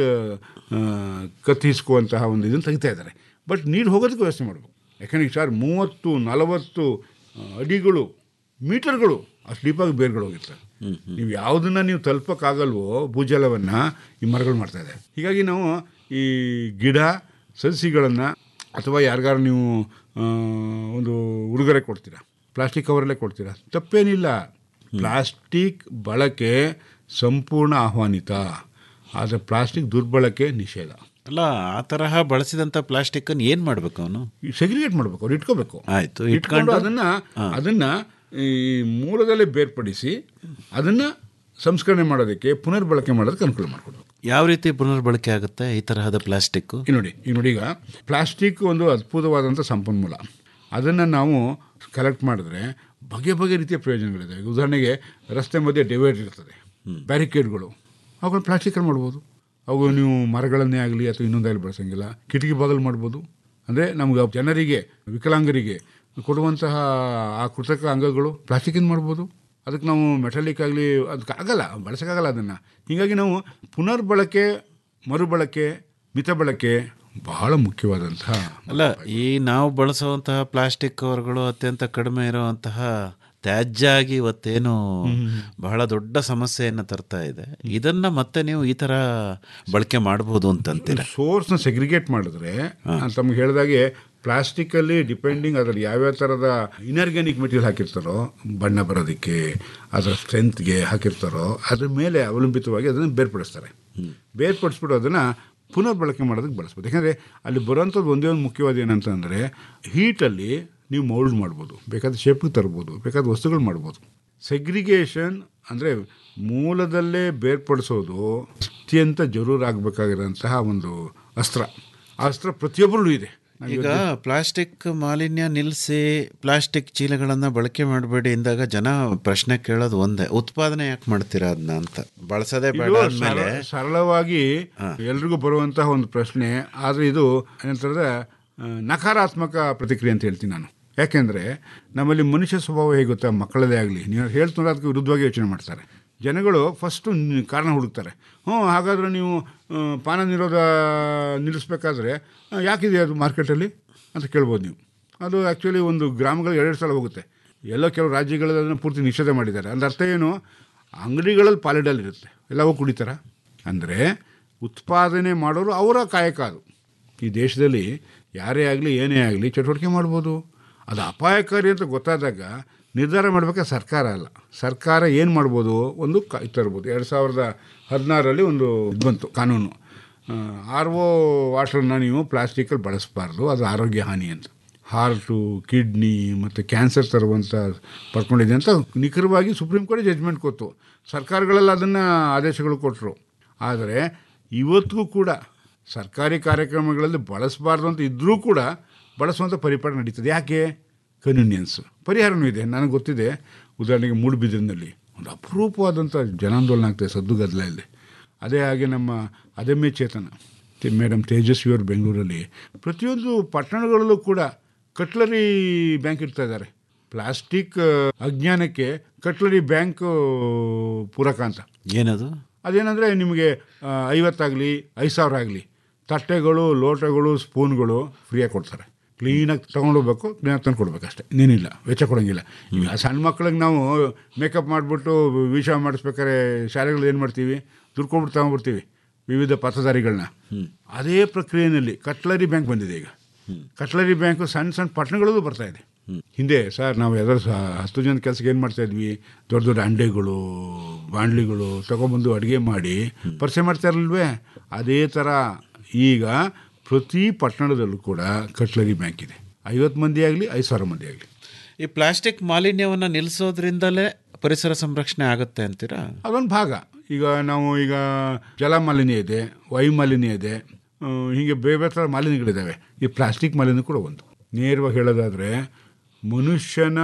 ಕತ್ತಿಸ್ಕುವಂತಹ ಒಂದು ಇದನ್ನು ತೆಗಿತಾ ಇದ್ದಾರೆ ಬಟ್ ನೀರು ಹೋಗೋದಕ್ಕೆ ವ್ಯವಸ್ಥೆ ಮಾಡಬೇಕು ಯಾಕಂದ್ರೆ ಈಗ ಸರ್ ಮೂವತ್ತು ನಲವತ್ತು ಆ, ಅಡಿಗಳು ಮೀಟರ್ಗಳು ಅಷ್ಟು ಡೀಪಾಗಿ ಬೇರ್ಗಳು ಹೋಗಿರ್ತವೆ ನೀವು ಯಾವುದನ್ನ ನೀವು ತಲುಪಕ್ಕಾಗಲ್ವೋ ಭೂಜಲವನ್ನು ಈ ಮರಗಳು ಮಾಡ್ತಾ ಇದೆ ಹೀಗಾಗಿ ನಾವು ಈ ಗಿಡ ಸಸಿಗಳನ್ನು ಅಥವಾ ಯಾರಿಗಾರು ನೀವು ಆ, ಒಂದು ಉಡುಗೊರೆ ಕೊಡ್ತೀರಾ ಪ್ಲಾಸ್ಟಿಕ್ ಕವರಲ್ಲೇ ಕೊಡ್ತೀರಾ ತಪ್ಪೇನಿಲ್ಲ ಪ್ಲಾಸ್ಟಿಕ್ ಬಳಕೆ ಸಂಪೂರ್ಣ ಆಹ್ವಾನಿತ ಆದರೆ ಪ್ಲಾಸ್ಟಿಕ್ ದುರ್ಬಳಕೆ ನಿಷೇಧ ಅಲ್ಲ ಆ ತರಹ ಬಳಸಿದಂಥ ಪ್ಲಾಸ್ಟಿಕ್ಕನ್ನು ಏನು ಮಾಡಬೇಕು ಅವನು ಸೆಗ್ರಿಗೇಟ್ ಮಾಡಬೇಕು ಅವ್ರು ಇಟ್ಕೋಬೇಕು ಆಯ್ತು ಇಟ್ಕೊಂಡು ಇಟ್ಕೊಂಡು ಅದನ್ನ ಅದನ್ನ ಈ ಮೂಲದಲ್ಲೇ ಬೇರ್ಪಡಿಸಿ ಅದನ್ನ ಸಂಸ್ಕರಣೆ ಮಾಡೋದಕ್ಕೆ ಪುನರ್ಬಳಕೆ ಮಾಡೋದಕ್ಕೆ ಅನುಕೂಲ ಮಾಡಿಕೊಡ್ಬೇಕು ಯಾವ ರೀತಿ ಪುನರ್ಬಳಕೆ ಆಗುತ್ತೆ ಈ ತರಹದ ಪ್ಲಾಸ್ಟಿಕ್ಕು ಈಗ ನೋಡಿ ಈಗ ನೋಡಿ ಈಗ ಪ್ಲಾಸ್ಟಿಕ್ ಒಂದು ಅದ್ಭುತವಾದಂಥ ಸಂಪನ್ಮೂಲ ಅದನ್ನು ನಾವು ಕಲೆಕ್ಟ್ ಮಾಡಿದ್ರೆ ಬಗೆ ಬಗೆ ರೀತಿಯ ಪ್ರಯೋಜನಗಳಿದೆ ಈಗ ಉದಾಹರಣೆಗೆ ರಸ್ತೆ ಮಧ್ಯೆ ಡಿವೈಡ್ ಇರ್ತದೆ ಬ್ಯಾರಿಕೇಡ್ಗಳು ಅವುಗಳು ಪ್ಲಾಸ್ಟಿಕಲ್ಲಿ ಮಾಡ್ಬೋದು ಅವು ನೀವು ಮರಗಳನ್ನೇ ಆಗಲಿ ಅಥವಾ ಇನ್ನೊಂದಾಗಲಿ ಬಳಸಂಗಿಲ್ಲ ಕಿಟಕಿ ಬಾಗಿಲು ಮಾಡ್ಬೋದು ಅಂದರೆ ನಮ್ಗೆ ಜನರಿಗೆ ವಿಕಲಾಂಗರಿಗೆ ಕೊಡುವಂತಹ ಆ ಕೃತಕ ಅಂಗಗಳು ಪ್ಲಾಸ್ಟಿಕಿಂದ ಮಾಡ್ಬೋದು ಅದಕ್ಕೆ ನಾವು ಮೆಟಾಲಿಕ್ ಆಗಲಿ ಅದಕ್ಕೆ ಆಗಲ್ಲ ಬಳಸೋಕ್ಕಾಗಲ್ಲ ಅದನ್ನು ಹೀಗಾಗಿ ನಾವು ಪುನರ್ಬಳಕೆ ಮರುಬಳಕೆ ಮಿತ ಬಳಕೆ ಬಹಳ ಮುಖ್ಯವಾದಂತಹ ಅಲ್ಲ ಈ ನಾವು ಬಳಸುವಂತಹ ಪ್ಲಾಸ್ಟಿಕ್ ಕವರ್ಗಳು ಅತ್ಯಂತ ಕಡಿಮೆ ಇರುವಂತಹ ತ್ಯಾಜ್ಯ ಆಗಿ ಇವತ್ತೇನು ಬಹಳ ದೊಡ್ಡ ಸಮಸ್ಯೆಯನ್ನು ತರ್ತಾ ಇದೆ ಇದನ್ನ ಮತ್ತೆ ನೀವು ಈ ತರ ಬಳಕೆ ಮಾಡಬಹುದು ಅಂತಂತೀರ ಸೋರ್ಸ್ನ ಸೆಗ್ರಿಗೇಟ್ ಮಾಡಿದ್ರೆ ನಾನು ತಮ್ಗೆ ಹೇಳಿದಾಗೆ ಪ್ಲಾಸ್ಟಿಕ್ಕಲ್ಲಿ ಡಿಪೆಂಡಿಂಗ್ ಅದರಲ್ಲಿ ಯಾವ್ಯಾವ ಥರದ ಇನ್ಆರ್ಗ್ಯಾನಿಕ್ ಮೆಟೀರಿಯಲ್ ಹಾಕಿರ್ತಾರೋ ಬಣ್ಣ ಬರೋದಕ್ಕೆ ಅದರ ಸ್ಟ್ರೆಂತ್ಗೆ ಹಾಕಿರ್ತಾರೋ ಅದ್ರ ಮೇಲೆ ಅವಲಂಬಿತವಾಗಿ ಅದನ್ನು ಬೇರ್ಪಡಿಸ್ತಾರೆ ಬೇರ್ಪಡಿಸ್ಬಿಟ್ಟು ಅದನ್ನು ಪುನರ್ ಬಳಕೆ ಮಾಡೋದಕ್ಕೆ ಬಳಸ್ಬೋದು ಯಾಕಂದರೆ ಅಲ್ಲಿ ಬರೋಂಥದ್ದು ಒಂದೇ ಒಂದು ಮುಖ್ಯವಾದ ಏನಂತಂದರೆ ಹೀಟಲ್ಲಿ ನೀವು ಮೌಲ್ಡ್ ಮಾಡ್ಬೋದು ಬೇಕಾದ ಶೇಪ್ಗೆ ತರ್ಬೋದು ಬೇಕಾದ ವಸ್ತುಗಳು ಮಾಡ್ಬೋದು ಸೆಗ್ರಿಗೇಷನ್ ಅಂದರೆ ಮೂಲದಲ್ಲೇ ಬೇರ್ಪಡಿಸೋದು ಅತ್ಯಂತ ಜರೂರಾಗಬೇಕಾಗಿರೋಂತಹ ಒಂದು ಅಸ್ತ್ರ ಆ ಅಸ್ತ್ರ ಪ್ರತಿಯೊಬ್ಬರಲ್ಲೂ ಇದೆ ಈಗ ಪ್ಲಾಸ್ಟಿಕ್ ಮಾಲಿನ್ಯ ನಿಲ್ಲಿಸಿ ಪ್ಲಾಸ್ಟಿಕ್ ಚೀಲಗಳನ್ನು ಬಳಕೆ ಮಾಡಬೇಡಿ ಎಂದಾಗ ಜನ ಪ್ರಶ್ನೆ ಕೇಳೋದು ಒಂದೇ ಉತ್ಪಾದನೆ ಯಾಕೆ ಮಾಡ್ತೀರಾ ಅದನ್ನ ಅಂತ ಬಳಸೋದೇ ಬೇಡ ಇದು ಅಂದಮೇಲೆ ಸರಳ- ಸರಳವಾಗಿ ಎಲ್ರಿಗೂ ಬರುವಂತಹ ಒಂದು ಪ್ರಶ್ನೆ ಆದರೆ ಇದು ಏನಂತಾರೆ ಆ, ನಕಾರಾತ್ಮಕ ಪ್ರತಿಕ್ರಿಯೆ ಅಂತ ಹೇಳ್ತೀನಿ ನಾನು ಯಾಕೆಂದರೆ ನಮ್ಮಲ್ಲಿ ಮನುಷ್ಯ ಸ್ವಭಾವ ಹೇಗೆ ಗೊತ್ತಾ ಮಕ್ಕಳದೇ ಆಗಲಿ ನೀವು ಹೇಳ್ತಾರೆ ಅದಕ್ಕೆ ವಿರುದ್ಧವಾಗಿ ಯೋಚನೆ ಮಾಡ್ತಾರೆ ಜನಗಳು ಫಸ್ಟು ಕಾರಣ ಹುಡುಕ್ತಾರೆ ಹ್ಞೂ ಹಾಗಾದರೆ ನೀವು ಆ, ಪಾನ ನಿರೋಧ ನಿಲ್ಲಿಸ್ಬೇಕಾದ್ರೆ ಆ, ಯಾಕಿದೆ ಅದು ಮಾರ್ಕೆಟಲ್ಲಿ ಅಂತ ಕೇಳ್ಬೋದು ನೀವು ಅದು ಆ್ಯಕ್ಚುಲಿ ಒಂದು ಗ್ರಾಮಗಳು ಎರಡು ಸಲ ಹೋಗುತ್ತೆ ಎಲ್ಲೋ ಕೆಲವು ರಾಜ್ಯಗಳಲ್ಲಿ ಅದನ್ನು ಪೂರ್ತಿ ನಿಷೇಧ ಮಾಡಿದ್ದಾರೆ ಅಂದ್ರೆ ಅರ್ಥ ಏನು ಅಂಗಡಿಗಳಲ್ಲಿ ಪಾಲಿಡಲ್ ಇರುತ್ತೆ ಎಲ್ಲವೂ ಕುಡಿತಾರ ಅಂದರೆ ಉತ್ಪಾದನೆ ಮಾಡೋರು ಅವರ ಕಾಯಕ ಅದು ಈ ದೇಶದಲ್ಲಿ ಯಾರೇ ಆಗಲಿ ಏನೇ ಆಗಲಿ ಚಟುವಟಿಕೆ ಮಾಡ್ಬೋದು ಅದು ಅಪಾಯಕಾರಿ ಅಂತ ಗೊತ್ತಾದಾಗ ನಿರ್ಧಾರ ಮಾಡಬೇಕಾದ್ರೆ ಸರ್ಕಾರ ಅಲ್ಲ ಸರ್ಕಾರ ಏನು ಮಾಡ್ಬೋದು ಒಂದು ಕ ತರ್ಬೋದು ಎರಡು ಸಾವಿರದ ಹದಿನಾರರಲ್ಲಿ ಒಂದು ಇದು ಬಂತು ಕಾನೂನು ಆರ್ ಒ ವಾಟ್ರನ್ನ ನೀವು ಪ್ಲಾಸ್ಟಿಕಲ್ಲಿ ಬಳಸಬಾರ್ದು ಅದು ಆರೋಗ್ಯ ಹಾನಿ ಅಂತ ಹಾರ್ಟು ಕಿಡ್ನಿ ಮತ್ತು ಕ್ಯಾನ್ಸರ್ ತರುವಂಥ ಪಡ್ಕೊಂಡಿದೆ ಅಂತ ನಿಖರವಾಗಿ ಸುಪ್ರೀಂ ಕೋರ್ಟ್ ಜಡ್ಜ್ಮೆಂಟ್ ಕೊತ್ತು ಸರ್ಕಾರಗಳೆಲ್ಲ ಅದನ್ನು ಆದೇಶಗಳು ಕೊಟ್ಟರು ಆದರೆ ಇವತ್ತಿಗೂ ಕೂಡ ಸರ್ಕಾರಿ ಕಾರ್ಯಕ್ರಮಗಳಲ್ಲಿ ಬಳಸಬಾರ್ದು ಅಂತ ಇದ್ದರೂ ಕೂಡ ಬಳಸುವಂಥ ಪರಿಪಾಠ ನಡೀತದೆ ಯಾಕೆ ಕನ್ವೀನಿಯನ್ಸ್ ಪರಿಹಾರನೂ ಇದೆ ನನಗೆ ಗೊತ್ತಿದೆ ಉದಾಹರಣೆಗೆ ಮೂಡುಬಿದಿರಿನಲ್ಲಿ ಒಂದು ಅಪರೂಪವಾದಂಥ ಜನಾಂದೋಲನ ಆಗ್ತದೆ ಸದ್ದು ಗದ್ದಲ ಇಲ್ಲಿ ಅದೇ ಹಾಗೆ ನಮ್ಮ ಅದಮ್ಯ ಚೇತನ ತೆ- ಮೇಡಮ್ ತೇಜಸ್ವಿಯವರು ಬೆಂಗಳೂರಲ್ಲಿ ಪ್ರತಿಯೊಂದು ಪಟ್ಟಣಗಳಲ್ಲೂ ಕೂಡ ಕಟ್ಲರಿ ಬ್ಯಾಂಕ್ ಇಡ್ತಾ ಇದ್ದಾರೆ ಪ್ಲಾಸ್ಟಿಕ್ ಆ, ಅಜ್ಞಾನಕ್ಕೆ ಕಟ್ಲರಿ ಬ್ಯಾಂಕ್ ಪೂರಕ ಅಂತ ಏನದು ಅದೇನೆಂದರೆ ನಿಮಗೆ ಐವತ್ತಾಗಲಿ ಐದು ಸಾವಿರ ಆಗಲಿ ತಟ್ಟೆಗಳು ಲೋಟಗಳು ಸ್ಪೂನ್ಗಳು ಫ್ರೀಯಾಗಿ ಕೊಡ್ತಾರೆ ಕ್ಲೀನಾಗಿ ತೊಗೊಂಡೋಗ್ಬೇಕು ಕ್ಲೀನಾಗಿ ತಂದು ಕೊಡ್ಬೇಕು ಅಷ್ಟೇ ಇನ್ನೇನಿಲ್ಲ ವೆಚ್ಚ ಕೊಡೋಂಗಿಲ್ಲ ಈಗ ಸಣ್ಣ ಮಕ್ಳಿಗೆ ನಾವು ಮೇಕಪ್ ಮಾಡಿಬಿಟ್ಟು ವಿಷ ಮಾಡಿಸ್ಬೇಕಾದ್ರೆ ಶಾಲೆಗಳು ಏನು ಮಾಡ್ತೀವಿ ದುಡ್ಡು ಕೊಟ್ಬಿಟ್ಟು ತಗೊಂಡ್ಬಿಡ್ತೀವಿ ವಿವಿಧ ಪಥಧಾರಿಗಳನ್ನ ಅದೇ ಪ್ರಕ್ರಿಯೆಯಲ್ಲಿ ಕಟ್ಲರಿ ಬ್ಯಾಂಕ್ ಬಂದಿದೆ ಈಗ ಕಟ್ಲರಿ ಬ್ಯಾಂಕು ಸಣ್ಣ ಸಣ್ಣ ಪಟ್ಟಣಗಳಲ್ಲೂ ಬರ್ತಾ ಇದೆ ಹಿಂದೆ ಸರ್ ನಾವು ಯಾವ್ದಾದ್ರು ಸ ಹತ್ತು ಜನ ಕೆಲಸಕ್ಕೆ ಏನು ಮಾಡ್ತಾ ಇದ್ವಿ ದೊಡ್ಡ ದೊಡ್ಡ ಅಂಡೆಗಳು ಬಾಂಡ್ಲಿಗಳು ತಗೊಂಬಂದು ಅಡುಗೆ ಮಾಡಿ ಪರಿಚಯ ಮಾಡ್ತಾ ಇರಲ್ವೇ ಅದೇ ಥರ ಈಗ ಪ್ರತಿ ಪಟ್ಟಣದಲ್ಲೂ ಕೂಡ ಕಟ್ಲರಿ ಬ್ಯಾಂಕ್ ಇದೆ ಐವತ್ತು ಮಂದಿ ಆಗಲಿ ಐದು ಸಾವಿರ ಮಂದಿ ಆಗಲಿ ಈ ಪ್ಲಾಸ್ಟಿಕ್ ಮಾಲಿನ್ಯವನ್ನು ನಿಲ್ಲಿಸೋದ್ರಿಂದಲೇ ಪರಿಸರ ಸಂರಕ್ಷಣೆ ಆಗುತ್ತೆ ಅಂತೀರಾ ಅದೊಂದು ಭಾಗ ಈಗ ನಾವು ಈಗ ಜಲ ಮಾಲಿನ್ಯ ಇದೆ ವಾಯು ಮಾಲಿನ್ಯ ಇದೆ ಆ, ಹೀಗೆ ಬೇರೆ ಬೇರೆ ಥರ ಮಾಲಿನ್ಯಗಳಿದ್ದಾವೆ ಈ ಪ್ಲಾಸ್ಟಿಕ್ ಮಾಲಿನ್ಯ ಕೂಡ ಒಂದು ನೇರವಾಗಿ ಹೇಳೋದಾದರೆ ಮನುಷ್ಯನ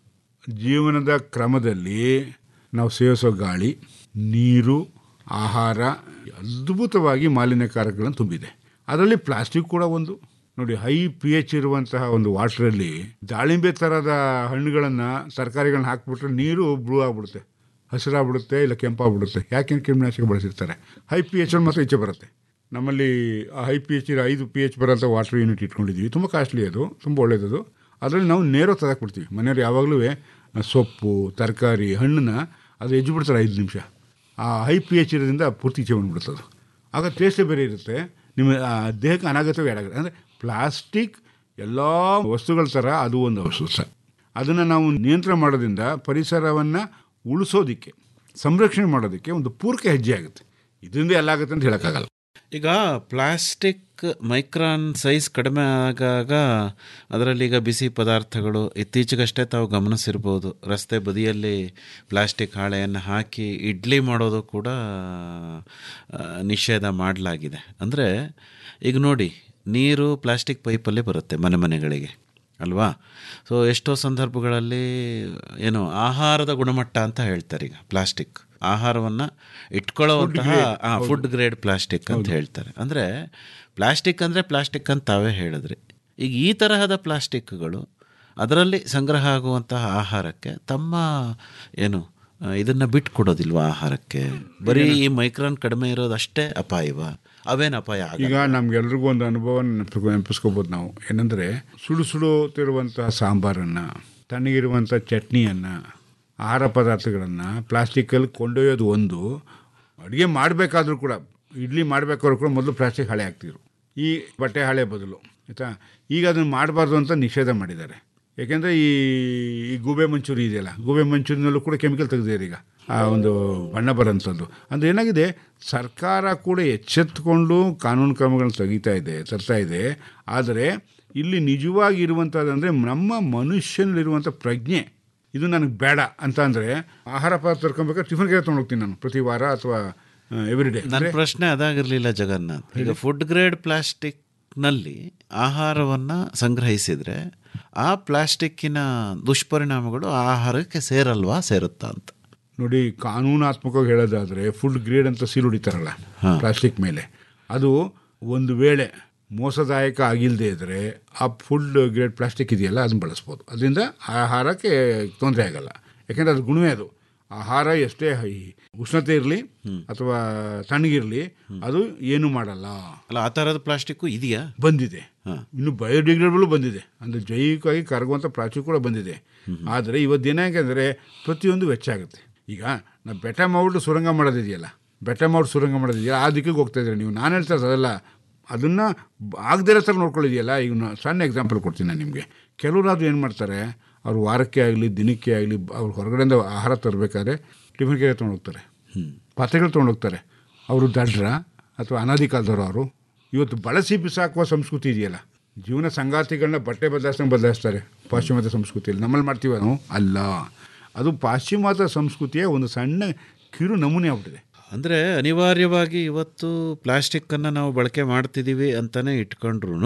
ಜೀವನದ ಕ್ರಮದಲ್ಲಿ ನಾವು ಸೇವಿಸೋ ಗಾಳಿ ನೀರು ಆಹಾರ ಅದ್ಭುತವಾಗಿ ಮಾಲಿನ್ಯಕಾರಕಗಳನ್ನು ತುಂಬಿದೆ ಅದರಲ್ಲಿ ಪ್ಲಾಸ್ಟಿಕ್ ಕೂಡ ಒಂದು ನೋಡಿ ಹೈ ಪಿ ಎಚ್ ಇರುವಂತಹ ಒಂದು ವಾಟ್ರಲ್ಲಿ ದಾಳಿಂಬೆ ಥರದ ಹಣ್ಣುಗಳನ್ನು ತರಕಾರಿಗಳನ್ನ ಹಾಕ್ಬಿಟ್ರೆ ನೀರು ಬ್ಲೂ ಆಗಿಬಿಡುತ್ತೆ ಹಸಿರಾಗ್ಬಿಡುತ್ತೆ ಇಲ್ಲ ಕೆಂಪಾಗ್ಬಿಡುತ್ತೆ ಯಾಕೆ ಕ್ರಿಮಿನಾಶಕ ಬಳಸಿರ್ತಾರೆ ಹೈ ಪಿ ಎಚ್ ಮಾತ್ರ ಈಚೆ ಬರುತ್ತೆ ನಮ್ಮಲ್ಲಿ ಆ ಹೈ ಪಿ ಎಚ್ ಐದು ಪಿ ಎಚ್ ಬರೋಂಥ ವಾಟರ್ ಯೂನಿಟ್ ಇಟ್ಕೊಂಡಿದ್ದೀವಿ ತುಂಬ ಕಾಸ್ಟ್ಲಿ ಅದು ತುಂಬ ಒಳ್ಳೆಯದು ಅದರಲ್ಲಿ ನಾವು ನೇರ ತೆಗೆದ್ಬಿಡ್ತೀವಿ ಮನೆಯವ್ರು ಯಾವಾಗಲೂ ಸೊಪ್ಪು ತರಕಾರಿ ಹಣ್ಣನ್ನ ಅದು ಎಜ್ಜು ಬಿಡ್ತಾರೆ ಐದು ನಿಮಿಷ ಆ ಹೈ ಪಿ ಎಚ್ ಇರೋದ್ರಿಂದ ಪೂರ್ತಿ ಈಚೆ ಬಂದ್ಬಿಡುತ್ತೆ ಅದು ಆಗ ಟೇಸ್ಟೇ ಬೇರೆ ಇರುತ್ತೆ ನಿಮ್ಮ ಆ, ದೇಹಕ್ಕೆ ಅನಾಗತವೇ ಆಗುತ್ತೆ ಅಂದರೆ ಪ್ಲಾಸ್ಟಿಕ್ ಎಲ್ಲ ವಸ್ತುಗಳ ಥರ ಅದು ಒಂದು ವಸ್ತು ಅದನ್ನು ನಾವು ನಿಯಂತ್ರಣ ಮಾಡೋದ್ರಿಂದ ಪರಿಸರವನ್ನು ಉಳಿಸೋದಕ್ಕೆ ಸಂರಕ್ಷಣೆ ಮಾಡೋದಕ್ಕೆ ಒಂದು ಪೂರಕ ಹೆಜ್ಜೆ ಆಗುತ್ತೆ ಇದರಿಂದ ಎಲ್ಲ ಆಗುತ್ತೆ ಅಂತ ಹೇಳೋಕ್ಕಾಗಲ್ಲ ಈಗ ಪ್ಲಾಸ್ಟಿಕ್ ಮೈಕ್ರಾನ್ ಸೈಜ್ ಕಡಿಮೆ ಆಗಾಗ ಅದರಲ್ಲಿ ಈಗ ಬಿಸಿ ಪದಾರ್ಥಗಳು ಇತ್ತೀಚೆಗಷ್ಟೇ ತಾವು ಗಮನಿಸಿರ್ಬೋದು ರಸ್ತೆ ಬದಿಯಲ್ಲಿ ಪ್ಲಾಸ್ಟಿಕ್ ಹಾಳೆಯನ್ನು ಹಾಕಿ ಇಡ್ಲಿ ಮಾಡೋದು ಕೂಡ ಆ, ನಿಷೇಧ ಮಾಡಲಾಗಿದೆ ಅಂದರೆ ಈಗ ನೋಡಿ ನೀರು ಪ್ಲಾಸ್ಟಿಕ್ ಪೈಪಲ್ಲೇ ಬರುತ್ತೆ ಮನೆ ಮನೆಗಳಿಗೆ ಅಲ್ವಾ ಸೊ ಎಷ್ಟೋ ಸಂದರ್ಭಗಳಲ್ಲಿ ಏನು ಆಹಾರದ ಗುಣಮಟ್ಟ ಅಂತ ಹೇಳ್ತಾರೆ ಈಗ ಪ್ಲಾಸ್ಟಿಕ್ ಆಹಾರವನ್ನು ಇಟ್ಕೊಳ್ಳುವಂತಹ ಫುಡ್ ಗ್ರೇಡ್ ಪ್ಲಾಸ್ಟಿಕ್ ಅಂತ ಹೇಳ್ತಾರೆ ಅಂದರೆ ಪ್ಲಾಸ್ಟಿಕ್ ಅಂದರೆ ಪ್ಲಾಸ್ಟಿಕ್ ಅಂತ ತಾವೇ ಹೇಳಿದ್ರಿ ಈಗ ಈ ತರಹದ ಪ್ಲಾಸ್ಟಿಕ್ಗಳು ಅದರಲ್ಲಿ ಸಂಗ್ರಹ ಆಗುವಂತಹ ಆಹಾರಕ್ಕೆ ತಮ್ಮ ಏನು ಆ, ಇದನ್ನ ಬಿಟ್ಕೊಡೋದಿಲ್ವಾ ಆಹಾರಕ್ಕೆ ಬರೀ ಈ ಮೈಕ್ರಾನ್ ಕಡಿಮೆ ಇರೋದಷ್ಟೇ ಅಪಾಯವ ಅವೇನು ಅಪಾಯ ಆಗಲ್ಲ? ಈಗ ನಮ್ಗೆಲ್ರಿಗೂ ಒಂದು ಅನುಭವ ನೆನಪು ನೆನಪಿಸ್ಕೋಬೋದು ನಾವು ಏನಂದರೆ ಸುಡು ಸುಡುತ್ತಿರುವಂಥ ಸಾಂಬಾರನ್ನು ತಣ್ಣಗಿರುವಂಥ ಚಟ್ನಿಯನ್ನು ಆಹಾರ ಪದಾರ್ಥಗಳನ್ನು ಪ್ಲಾಸ್ಟಿಕ್ಕಲ್ಲಿ ಕೊಂಡೊಯ್ಯೋದು ಒಂದು ಅಡುಗೆ ಮಾಡಬೇಕಾದ್ರೂ ಕೂಡ ಇಡ್ಲಿ ಮಾಡಬೇಕಾದ್ರೂ ಕೂಡ ಮೊದಲು ಪ್ಲಾಸ್ಟಿಕ್ ಹಾಳೆ ಹಾಕ್ತಿದ್ರು ಈ ಬಟ್ಟೆ ಹಾಳೆ ಬದಲು ಆಯಿತಾ ಈಗ ಅದನ್ನು ಮಾಡಬಾರ್ದು ಅಂತ ನಿಷೇಧ ಮಾಡಿದ್ದಾರೆ ಯಾಕೆಂದರೆ ಈ ಈ ಗೂಬೆ ಮಂಚೂರಿ ಇದೆಯಲ್ಲ ಗೂಬೆ ಮಂಚೂರಿನಲ್ಲೂ ಕೂಡ ಕೆಮಿಕಲ್ ತೆಗೆದಿದ್ದಾರೆ ಈಗ ಆ ಒಂದು ಬಣ್ಣ ಬರೋಂಥದ್ದು ಅಂದರೆ ಏನಾಗಿದೆ ಸರ್ಕಾರ ಕೂಡ ಎಚ್ಚೆತ್ತುಕೊಂಡು ಕಾನೂನು ಕ್ರಮಗಳನ್ನ ತೆಗಿತಾ ಇದೆ ತರ್ತಾ ಇದೆ ಆದರೆ ಇಲ್ಲಿ ನಿಜವಾಗಿ ಇರುವಂಥದ್ದಂದರೆ ನಮ್ಮ ಮನುಷ್ಯನಲ್ಲಿರುವಂಥ ಪ್ರಜ್ಞೆ ಇದು ನನಗೆ ಬೇಡ ಅಂತ ಅಂದರೆ ಆಹಾರ ಪದಾರ್ಥ ತರ್ಕೊಬೇಕಾದ್ರೆ ಟಿಫನ್ ಕೆರೆ ತೊಗೊಂಡೋಗ್ತೀನಿ ನಾನು ಪ್ರತಿ ವಾರ ಅಥವಾ ಎವ್ರಿ ಡೇ ನನ್ನ ಪ್ರಶ್ನೆ ಅದಾಗಿರಲಿಲ್ಲ ಜಗನ್ನಾಥ್ ಈಗ ಫುಡ್ ಗ್ರೇಡ್ ಪ್ಲಾಸ್ಟಿಕ್ನಲ್ಲಿ ಆಹಾರವನ್ನು ಸಂಗ್ರಹಿಸಿದರೆ ಆ ಪ್ಲಾಸ್ಟಿಕ್ಕಿನ ದುಷ್ಪರಿಣಾಮಗಳು ಆಹಾರಕ್ಕೆ ಸೇರಲ್ವಾ ಸೇರುತ್ತಾ ಅಂತ ನೋಡಿ ಕಾನೂನಾತ್ಮಕವಾಗಿ ಹೇಳೋದಾದರೆ ಫುಡ್ ಗ್ರೇಡ್ ಅಂತ ಸೀಲ್ ಹೊಡಿತಾರಲ್ಲ ಪ್ಲಾಸ್ಟಿಕ್ ಮೇಲೆ ಅದು ಒಂದು ವೇಳೆ ಮೋಸದಾಯಕ ಆಗಿಲ್ಲದೆ ಇದ್ದರೆ ಆ ಫುಡ್ ಗ್ರೇಡ್ ಪ್ಲಾಸ್ಟಿಕ್ ಇದೆಯಲ್ಲ ಅದನ್ನು ಬಳಸ್ಬೋದು ಅದರಿಂದ ಆಹಾರಕ್ಕೆ ತೊಂದರೆ ಆಗಲ್ಲ ಯಾಕೆಂದರೆ ಅದು ಗುಣವೇ ಅದು ಆಹಾರ ಎಷ್ಟೇ ಹೈ ಉಷ್ಣತೆ ಇರಲಿ ಅಥವಾ ತಣ್ಣಗಿರಲಿ ಅದು ಏನು ಮಾಡಲ್ಲ ಅಲ್ಲ ಆ ಥರದ ಪ್ಲಾಸ್ಟಿಕ್ಕು ಇದೆಯಾ ಬಂದಿದೆ ಇನ್ನು ಬಯೋಡಿಗ್ರೇಡಬಲ್ ಬಂದಿದೆ ಅಂದರೆ ಜೈವಿಕವಾಗಿ ಕರಗುವಂಥ ಪ್ಲಾಸ್ಟಿಕ್ ಕೂಡ ಬಂದಿದೆ ಆದರೆ ಇವತ್ತು ಏನಾಗಂದರೆ ಪ್ರತಿಯೊಂದು ವೆಚ್ಚ ಆಗುತ್ತೆ ಈಗ ನಾವು ಬೆಟ್ಟ ಮಾಡ್ಬಿಟ್ಟು ಸುರಂಗ ಮಾಡೋದಿದೆಯಲ್ಲ ಬೆಟ್ಟ ಮಾಡಿ ಸುರಂಗ ಮಾಡೋದಿದೆಯಲ್ಲ ಆ ದಿಕ್ಕಿಗೆ ಹೋಗ್ತಾ ಇದ್ದೀರಿ ನೀವು ನಾನು ಹೇಳ್ತಾ ಇರೋದು ಅದಲ್ಲ ಅದನ್ನು ಆಗದೇ ಇರೋ ಥರ ನೋಡ್ಕೊಳ್ಳಿದೆಯಲ್ಲ ಈಗ ನಾನು ಸಣ್ಣ ಎಕ್ಸಾಂಪಲ್ ಕೊಡ್ತೀನಿ ನಾನು ನಿಮಗೆ ಕೆಲವರಾದ್ರು ಏನು ಮಾಡ್ತಾರೆ ಅವ್ರು ವಾರಕ್ಕೆ ಆಗಲಿ ದಿನಕ್ಕೆ ಆಗಲಿ ಅವ್ರು ಹೊರಗಡೆಯಿಂದ ಆಹಾರ ತರಬೇಕಾದ್ರೆ ಟಿಫಿನ್ ಕೆರೆ ತೊಗೊಂಡೋಗ್ತಾರೆ ಪಾತ್ರೆಗಳು ತೊಗೊಂಡೋಗ್ತಾರೆ ಅವರು ದಡ್ರ ಅಥವಾ ಅನಾದಿ ಕಾಲದವರು ಅವರು ಇವತ್ತು ಬಳಸಿ ಬಿಸಾಕುವ ಸಂಸ್ಕೃತಿ ಇದೆಯಲ್ಲ ಜೀವನ ಸಂಗಾತಿಗಳನ್ನ ಬಟ್ಟೆ ಬದಲಾಯಿಸ್ದಂಗೆ ಬದಲಾಯಿಸ್ತಾರೆ ಪಾಶ್ಚಿಮಾತ್ಯ ಸಂಸ್ಕೃತಿಯಲ್ಲಿ ನಮ್ಮಲ್ಲಿ ಮಾಡ್ತೀವಿ ನಾವು ಅಲ್ಲ ಅದು ಪಾಶ್ಚಿಮಾತ್ಯ ಸಂಸ್ಕೃತಿಯ ಒಂದು ಸಣ್ಣ ಕಿರು ನಮೂನೆ ಆಗ್ಬಿಟ್ಟಿದೆ ಅಂದರೆ ಅನಿವಾರ್ಯವಾಗಿ ಇವತ್ತು ಪ್ಲಾಸ್ಟಿಕ್ಕನ್ನು ನಾವು ಬಳಕೆ ಮಾಡ್ತಿದ್ದೀವಿ ಅಂತಲೇ ಇಟ್ಕೊಂಡ್ರು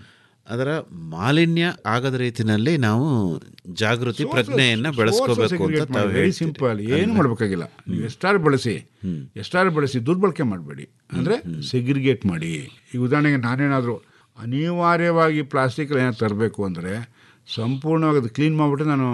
ಅದರ ಮಾಲಿನ್ಯ ಆಗದ ರೀತಿನಲ್ಲಿ ನಾವು ಜಾಗೃತಿ ಪ್ರಜ್ಞೆಯನ್ನು ಬೆಳೆಸ್ಕೋಬೇಕು ಅಂತ ತಾವು ವೆರಿ ಹೇಳ್ತೀರಿ. ಸಿಂಪಲ್ ಏನು ಮಾಡಬೇಕಾಗಿಲ್ಲ ನೀವು ಎಷ್ಟಾರು ಬಳಸಿ ಎಷ್ಟಾರು ಬಳಸಿ ದುರ್ಬಳಕೆ ಮಾಡಬೇಡಿ ಅಂದರೆ ಸೆಗ್ರಿಗೇಟ್ ಮಾಡಿ ಈ ಉದಾಹರಣೆಗೆ ನಾನೇನಾದರೂ ಅನಿವಾರ್ಯವಾಗಿ ಪ್ಲಾಸ್ಟಿಕ್ ಏನಾದ್ರು ತರಬೇಕು ಅಂದರೆ ಸಂಪೂರ್ಣವಾಗಿ ಅದು ಕ್ಲೀನ್ ಮಾಡಿಬಿಟ್ಟು ನಾನು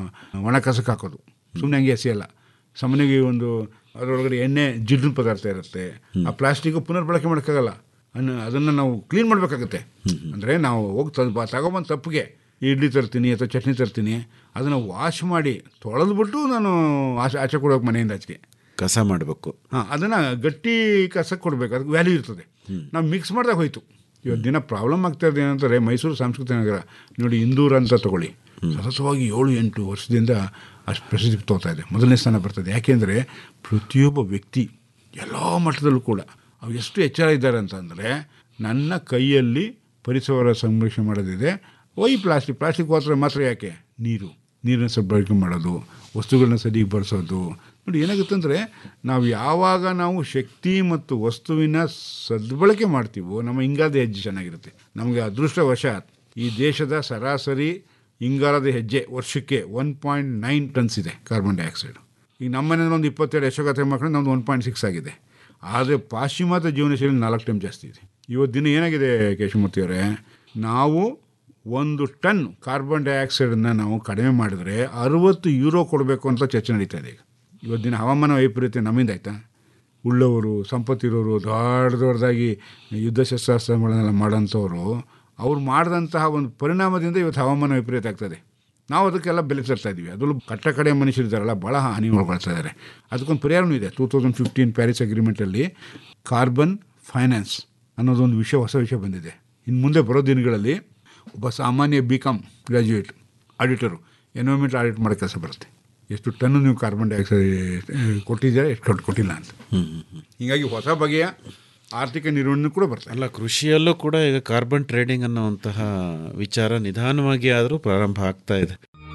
ಒಣ ಕಸಕ್ಕೆ ಹಾಕೋದು ಸುಮ್ಮನೆ ಹಂಗೆ ಎಸೆಯಲ್ಲ ಸಾಮಾನ್ಯವಾಗಿ ಒಂದು ಅದರೊಳಗಡೆ ಎಣ್ಣೆ ಜಿಡ್ಡಿನ ಪದಾರ್ಥ ಇರುತ್ತೆ ಆ ಪ್ಲಾಸ್ಟಿಕ್ ಪುನರ್ಬಳಕೆ ಮಾಡೋಕ್ಕಾಗಲ್ಲ ಅನ್ನ ಅದನ್ನು ನಾವು ಕ್ಲೀನ್ ಮಾಡಬೇಕಾಗತ್ತೆ ಅಂದರೆ ನಾವು ಹೋಗಿ ತಂದು ತಗೊಬಂದು ತಪ್ಪಿಗೆ ಇಡ್ಲಿ ತರ್ತೀನಿ ಅಥವಾ ಚಟ್ನಿ ತರ್ತೀನಿ ಅದನ್ನು ವಾಶ್ ಮಾಡಿ ತೊಳೆದ್ಬಿಟ್ಟು ನಾನು ಆಚೆ ಆಚೆ ಕೊಡೋಕೆ ಮನೆಯಿಂದ ಆಚೆಗೆ ಕಸ ಮಾಡಬೇಕು ಹಾಂ ಅದನ್ನು ಗಟ್ಟಿ ಕಸಕ್ಕೆ ಕೊಡಬೇಕು ಅದಕ್ಕೆ ವ್ಯಾಲ್ಯೂ ಇರ್ತದೆ ನಾವು ಮಿಕ್ಸ್ ಮಾಡಿದಾಗ ಹೋಯ್ತು ಇವತ್ತು ದಿನ ಪ್ರಾಬ್ಲಮ್ ಆಗ್ತಾ ಇದೆ ಏನಂತಾರೆ ಮೈಸೂರು ಸಾಂಸ್ಕೃತಿಕ ನಗರ ನೋಡಿ ಇಂದೂರು ಅಂತ ತಗೊಳ್ಳಿ ಸತತವಾಗಿ ಏಳು ಎಂಟು ವರ್ಷದಿಂದ ಅಷ್ಟು ಪ್ರಸಿದ್ಧಿ ತೋತಾ ಇದೆ ಮೊದಲನೇ ಸ್ಥಾನ ಬರ್ತದೆ ಯಾಕೆಂದರೆ ಪ್ರತಿಯೊಬ್ಬ ವ್ಯಕ್ತಿ ಎಲ್ಲ ಮಟ್ಟದಲ್ಲೂ ಕೂಡ ಅವು ಎಷ್ಟು ಎಚ್ಚರ ಇದ್ದಾರೆ ಅಂತಂದರೆ ನನ್ನ ಕೈಯಲ್ಲಿ ಪರಿಸರ ಸಂರಕ್ಷಣೆ ಮಾಡೋದಿದೆ ಒಯ್ ಪ್ಲಾಸ್ಟಿಕ್ ಪ್ಲಾಸ್ಟಿಕ್ ಮಾತ್ರ ಮಾತ್ರ ಯಾಕೆ ನೀರು ನೀರನ್ನ ಸದ್ಬಳಕೆ ಮಾಡೋದು ವಸ್ತುಗಳನ್ನ ಸರಿಯಾಗಿ ಬಳಸೋದು ನೋಡಿ ಏನಾಗುತ್ತೆ ಅಂದರೆ ನಾವು ಯಾವಾಗ ನಾವು ಶಕ್ತಿ ಮತ್ತು ವಸ್ತುವಿನ ಸದ್ಬಳಕೆ ಮಾಡ್ತೀವೋ ನಮ್ಮ ಇಂಗಾಲದ ಹೆಜ್ಜೆ ಚೆನ್ನಾಗಿರುತ್ತೆ ನಮಗೆ ಅದೃಷ್ಟವಶಾತ್ ಈ ದೇಶದ ಸರಾಸರಿ ಇಂಗಾಲದ ಹೆಜ್ಜೆ ವರ್ಷಕ್ಕೆ ಒನ್ ಪಾಯಿಂಟ್ ನೈನ್ ಟನ್ಸ್ ಇದೆ ಕಾರ್ಬನ್ ಡೈಆಕ್ಸೈಡ್ ಈಗ ನಮ್ಮ ಮನೇಲಿ ಒಂದು ಇಪ್ಪತ್ತೆರಡು ಯಶೋಗಾತಿ ಮಕ್ಕಳು ನಮ್ದು ಒನ್ ಪಾಯಿಂಟ್ ಸಿಕ್ಸ್ ಆಗಿದೆ ಆದರೆ ಪಾಶ್ಚಿಮಾತ್ಯ ಜೀವನ ಶೈಲಿ ನಾಲ್ಕು ಟೈಮ್ ಜಾಸ್ತಿ ಇದೆ ಇವತ್ತು ದಿನ ಏನಾಗಿದೆ ಕೇಶಮೂರ್ತಿ ಅವರೇ ನಾವು ಒಂದು ಟನ್ ಕಾರ್ಬನ್ ಡೈಆಕ್ಸೈಡನ್ನು ನಾವು ಕಡಿಮೆ ಮಾಡಿದ್ರೆ ಅರುವತ್ತು ಯೂರೋ ಕೊಡಬೇಕು ಅಂತ ಚರ್ಚೆ ನಡೀತಾ ಇದೆ ಈಗ ಇವತ್ತು ದಿನ ಹವಾಮಾನ ವೈಪರೀತ್ಯ ನಮ್ಮಿಂದ ಆಯ್ತಾ ಉಳ್ಳವರು ಸಂಪತ್ತಿರೋರು ದೊಡ್ಡ ದೊಡ್ಡದಾಗಿ ಯುದ್ಧ ಶಸ್ತ್ರಾಸ್ತ್ರಗಳನ್ನೆಲ್ಲ ಮಾಡೋಂಥವ್ರು ಅವ್ರು ಮಾಡಿದಂತಹ ಒಂದು ಪರಿಣಾಮದಿಂದ ಇವತ್ತು ಹವಾಮಾನ ವೈಪರೀತ್ಯ ಆಗ್ತದೆ ನಾವು ಅದಕ್ಕೆಲ್ಲ ಬೆಲೆ ತರ್ತಾ ಇದ್ದೀವಿ ಅದರಲ್ಲೂ ಕಟ್ಟ ಕಡೆ ಮನುಷ್ಯರಿದ್ದಾರಲ್ಲ ಭಾಳ ಹಾನಿ ಒಳಗೊಳ್ತಾ ಇದ್ದಾರೆ ಅದಕ್ಕೊಂದು ಪರಿಹಾರನೂ ಇದೆ ಟೂ ತೌಸಂಡ್ ಫಿಫ್ಟೀನ್ ಪ್ಯಾರಿಸ್ ಅಗ್ರಿಮೆಂಟಲ್ಲಿ ಕಾರ್ಬನ್ ಫೈನಾನ್ಸ್ ಅನ್ನೋದೊಂದು ವಿಷಯ ಹೊಸ ವಿಷಯ ಬಂದಿದೆ ಇನ್ನು ಮುಂದೆ ಬರೋ ದಿನಗಳಲ್ಲಿ ಒಬ್ಬ ಸಾಮಾನ್ಯ B Com graduate auditor environment audit ಮಾಡೋ ಕೆಲಸ ಬರುತ್ತೆ ಎಷ್ಟು ಟನ್ನು ನೀವು ಕಾರ್ಬನ್ ಡೈಆಕ್ಸೈಡ್ ಕೊಟ್ಟಿದ್ದೀರಾ ಎಷ್ಟು ಕೊಟ್ಟು ಕೊಟ್ಟಿಲ್ಲ ಅಂತ ಹೀಗಾಗಿ ಹೊಸ ಬಗೆಯ ಆರ್ಥಿಕ ನಿರ್ವಹಣೆ ಕೂಡ ಬರ್ತದೆ ಅಲ್ಲ ಕೃಷಿಯಲ್ಲೂ ಕೂಡ ಈಗ ಕಾರ್ಬನ್ ಟ್ರೇಡಿಂಗ್ ಅನ್ನುವಂತಹ ವಿಚಾರ ನಿಧಾನವಾಗಿ ಆದರೂ ಪ್ರಾರಂಭ ಆಗ್ತಾ ಇದೆ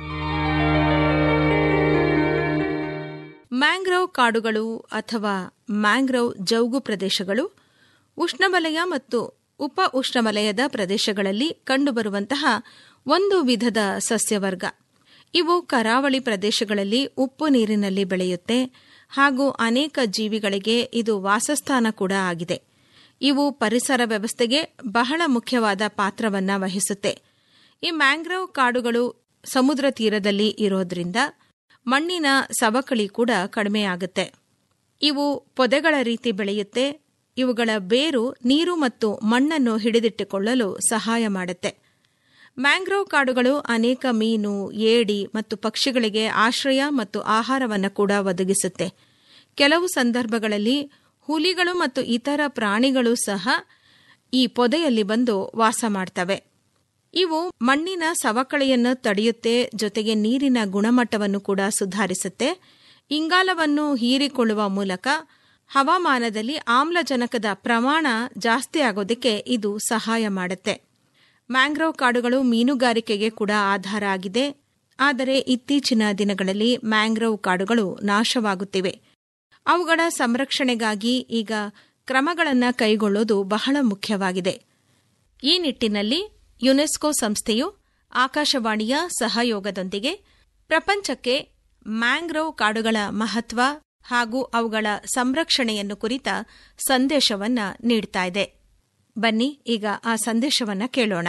ಮ್ಯಾಂಗ್ರೋವ್ ಕಾಡುಗಳು ಅಥವಾ ಮ್ಯಾಂಗ್ರೋವ್ ಜೌಗು ಪ್ರದೇಶಗಳು ಉಷ್ಣವಲಯ ಮತ್ತು ಉಪ ಉಷ್ಣವಲಯದ ಪ್ರದೇಶಗಳಲ್ಲಿ ಕಂಡುಬರುವಂತಹ ಒಂದು ವಿಧದ ಸಸ್ಯವರ್ಗ ಇವು ಕರಾವಳಿ ಪ್ರದೇಶಗಳಲ್ಲಿ ಉಪ್ಪು ನೀರಿನಲ್ಲಿ ಬೆಳೆಯುತ್ತೆ ಹಾಗೂ ಅನೇಕ ಜೀವಿಗಳಿಗೆ ಇದು ವಾಸಸ್ಥಾನ ಕೂಡ ಆಗಿದೆ ಇವು ಪರಿಸರ ವ್ಯವಸ್ಥೆಗೆ ಬಹಳ ಮುಖ್ಯವಾದ ಪಾತ್ರವನ್ನ ವಹಿಸುತ್ತೆ ಈ ಮ್ಯಾಂಗ್ರೋವ್ ಕಾಡುಗಳು ಸಮುದ್ರ ತೀರದಲ್ಲಿ ಇರೋದ್ರಿಂದ ಮಣ್ಣಿನ ಸವಕಳಿ ಕೂಡ ಕಡಿಮೆಯಾಗುತ್ತೆ ಇವು ಪೊದೆಗಳ ರೀತಿ ಬೆಳೆಯುತ್ತೆ ಇವುಗಳ ಬೇರು ನೀರು ಮತ್ತು ಮಣ್ಣನ್ನು ಹಿಡಿದಿಟ್ಟುಕೊಳ್ಳಲು ಸಹಾಯ ಮಾಡುತ್ತೆ ಮ್ಯಾಂಗ್ರೋವ್ ಕಾಡುಗಳು ಅನೇಕ ಮೀನು ಏಡಿ ಮತ್ತು ಪಕ್ಷಿಗಳಿಗೆ ಆಶ್ರಯ ಮತ್ತು ಆಹಾರವನ್ನು ಕೂಡ ಒದಗಿಸುತ್ತೆ ಕೆಲವು ಸಂದರ್ಭಗಳಲ್ಲಿ ಹುಲಿಗಳು ಮತ್ತು ಇತರ ಪ್ರಾಣಿಗಳು ಸಹ ಈ ಪೊದೆಯಲ್ಲಿ ಬಂದು ವಾಸ ಮಾಡ್ತವೆ ಇವು ಮಣ್ಣಿನ ಸವಕಳಿಯನ್ನು ತಡೆಯುತ್ತೆ ಜೊತೆಗೆ ನೀರಿನ ಗುಣಮಟ್ಟವನ್ನು ಕೂಡ ಸುಧಾರಿಸುತ್ತೆ ಇಂಗಾಲವನ್ನು ಹೀರಿಕೊಳ್ಳುವ ಮೂಲಕ ಹವಾಮಾನದಲ್ಲಿ ಆಮ್ಲಜನಕದ ಪ್ರಮಾಣ ಜಾಸ್ತಿ ಆಗೋದಕ್ಕೆ ಇದು ಸಹಾಯ ಮಾಡುತ್ತೆ ಮ್ಯಾಂಗ್ರೋವ್ ಕಾಡುಗಳು ಮೀನುಗಾರಿಕೆಗೆ ಕೂಡ ಆಧಾರ ಆಗಿದೆ ಆದರೆ ಇತ್ತೀಚಿನ ದಿನಗಳಲ್ಲಿ ಮ್ಯಾಂಗ್ರೋವ್ ಕಾಡುಗಳು ನಾಶವಾಗುತ್ತಿವೆ ಅವುಗಳ ಸಂರಕ್ಷಣೆಗಾಗಿ ಈಗ ಕ್ರಮಗಳನ್ನು ಕೈಗೊಳ್ಳೋದು ಬಹಳ ಮುಖ್ಯವಾಗಿದೆ ಈ ನಿಟ್ಟಿನಲ್ಲಿ ಯುನೆಸ್ಕೋ ಸಂಸ್ಥೆಯು ಆಕಾಶವಾಣಿಯ ಸಹಯೋಗದೊಂದಿಗೆ ಪ್ರಪಂಚಕ್ಕೆ ಮ್ಯಾಂಗ್ರೋವ್ ಕಾಡುಗಳ ಮಹತ್ವ ಹಾಗೂ ಅವುಗಳ ಸಂರಕ್ಷಣೆಯನ್ನು ಕುರಿತ ಸಂದೇಶವನ್ನ ನೀಡ್ತಾ ಇದೆ ಬನ್ನಿ ಈಗ ಆ ಸಂದೇಶವನ್ನ ಕೇಳೋಣ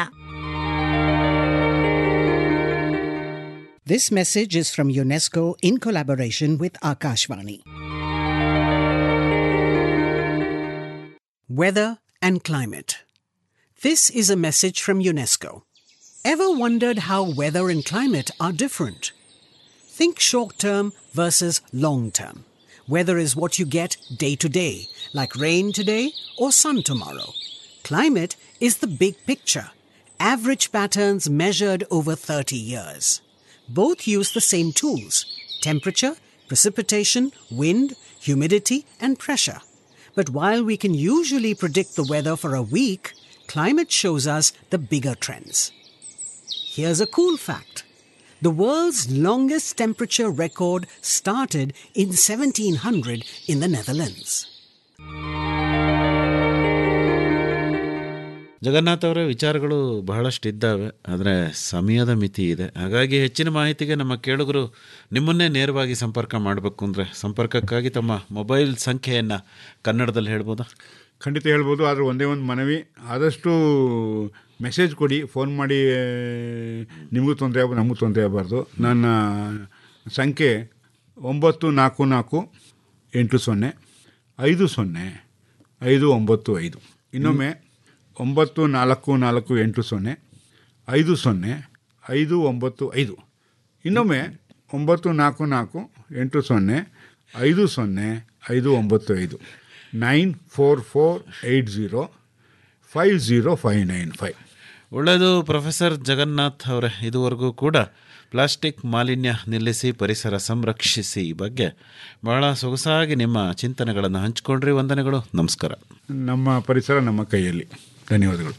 This message is from UNESCO in collaboration with Akashvani. Weather and climate. This is a message from UNESCO. Ever wondered how weather and climate are different? Think short term versus long term. Weather is what you get day to day, like rain today or sun tomorrow. Climate is the big picture, average patterns measured over 30 years. Both use the same tools temperature, precipitation, wind, humidity, and pressure. But while we can usually predict the weather for a week, climate shows us the bigger trends. Here's a cool fact the world's longest temperature record started in 1700 in the Netherlands. Jagannath ಅವರ ವಿಚಾರಗಳು ಬಹಳಷ್ಟು ಇದ್ದಾವೆ ಆದರೆ ಸಮಯದ ಮಿತಿ ಇದೆ ಹಾಗಾಗಿ ಹೆಚ್ಚಿನ ಮಾಹಿತಿಗೆ ನಮ್ಮ ಕೇಳುಗರು ನಿಮ್ಮನ್ನೇ ನೇರವಾಗಿ ಸಂಪರ್ಕ ಮಾಡಬೇಕು ಅಂದರೆ ಸಂಪರ್ಕಕ್ಕಾಗಿ ತಮ್ಮ ಮೊಬೈಲ್ ಸಂಖ್ಯೆಯನ್ನು ಕನ್ನಡದಲ್ಲಿ ಹೇಳ್ಬೋದಾ ಖಂಡಿತ ಹೇಳ್ಬೋದು ಆದರೆ ಒಂದೇ ಒಂದು ಮನವಿ ಆದಷ್ಟು ಮೆಸೇಜ್ ಕೊಡಿ ಫೋನ್ ಮಾಡಿ ಆ, ನಿಮಗೂ ತೊಂದರೆ ಆಗ್ಬೋದು ನಮಗೂ ತೊಂದರೆ ಆಗಬಾರ್ದು ನನ್ನ ಸಂಖ್ಯೆ ಒಂಬತ್ತು ನಾಲ್ಕು ನಾಲ್ಕು ಎಂಟು ಸೊನ್ನೆ ಐದು ಸೊನ್ನೆ ಐದು ಒಂಬತ್ತು ಐದು ಇನ್ನೊಮ್ಮೆ ಒಂಬತ್ತು ನಾಲ್ಕು ನಾಲ್ಕು ಎಂಟು ಸೊನ್ನೆ ಐದು ಸೊನ್ನೆ ಐದು ಒಂಬತ್ತು ಐದು ಇನ್ನೊಮ್ಮೆ ಒಂಬತ್ತು ನಾಲ್ಕು ನಾಲ್ಕು ಎಂಟು ಸೊನ್ನೆ ಐದು ಸೊನ್ನೆ ಐದು ಒಂಬತ್ತು ಐದು nine four four eight zero five zero five nine five ಒಳ್ಳೆಯದು ಪ್ರೊಫೆಸರ್ ಜಗನ್ನಾಥ್ ಅವರೇ ಇದುವರೆಗೂ ಕೂಡ ಪ್ಲಾಸ್ಟಿಕ್ ಮಾಲಿನ್ಯ ನಿಲ್ಲಿಸಿ ಪರಿಸರ ಸಂರಕ್ಷಿಸಿ ಈ ಬಗ್ಗೆ ಬಹಳ ಸೊಗಸಾಗಿ ನಿಮ್ಮ ಚಿಂತನೆಗಳನ್ನು ಹಂಚಿಕೊಂಡ್ರಿ ವಂದನೆಗಳು ನಮಸ್ಕಾರ ನಮ್ಮ ಪರಿಸರ ನಮ್ಮ ಕೈಯಲ್ಲಿ ಧನ್ಯವಾದಗಳು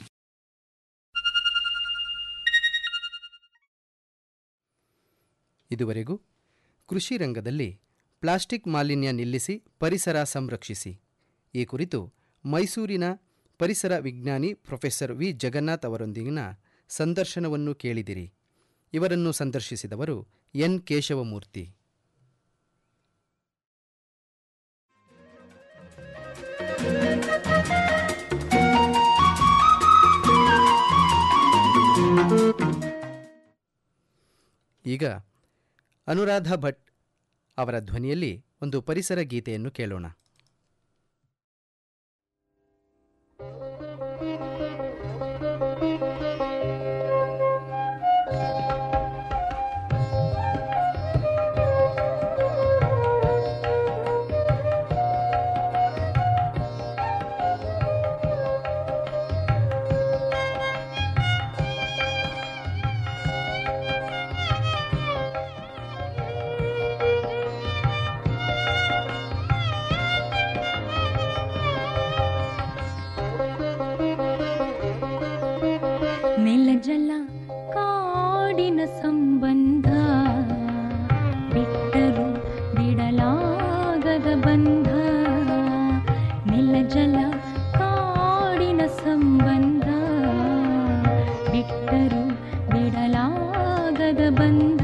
ಇದುವರೆಗೂ ಕೃಷಿ ರಂಗದಲ್ಲಿ ಪ್ಲಾಸ್ಟಿಕ್ ಮಾಲಿನ್ಯ ನಿಲ್ಲಿಸಿ ಪರಿಸರ ಸಂರಕ್ಷಿಸಿ ಈ ಕುರಿತು ಮೈಸೂರಿನ ಪರಿಸರ ವಿಜ್ಞಾನಿ ಪ್ರೊಫೆಸರ್ ವಿ ಜಗನ್ನಾಥ್ ಅವರೊಂದಿಗಿನ ಸಂದರ್ಶನವನ್ನು ಕೇಳಿದಿರಿ ಇವರನ್ನು ಸಂದರ್ಶಿಸಿದವರು ಎನ್ ಕೇಶವಮೂರ್ತಿ ಈಗ ಅನುರಾಧ ಭಟ್ ಅವರ ಧ್ವನಿಯಲ್ಲಿ ಒಂದು ಪರಿಸರ ಗೀತೆಯನ್ನು ಕೇಳೋಣ ನೆಲ ಜಲ ಕಾಡಿನ ಸಂಬಂಧ ಬಿಟ್ಟರು ಬಿಡಲಾಗದ ಬಂಧ ನೆಲ ಜಲ ಕಾಡಿನ ಸಂಬಂಧ ಬಿಟ್ಟರು ಬಿಡಲಾಗದ ಬಂಧ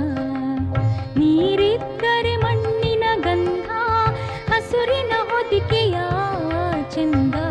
ನೀರಿದ್ದರೆ ಮಣ್ಣಿನ ಗಂಧ ಹಸುರಿನ ಹೊದಿಕೆಯ ಚಂದ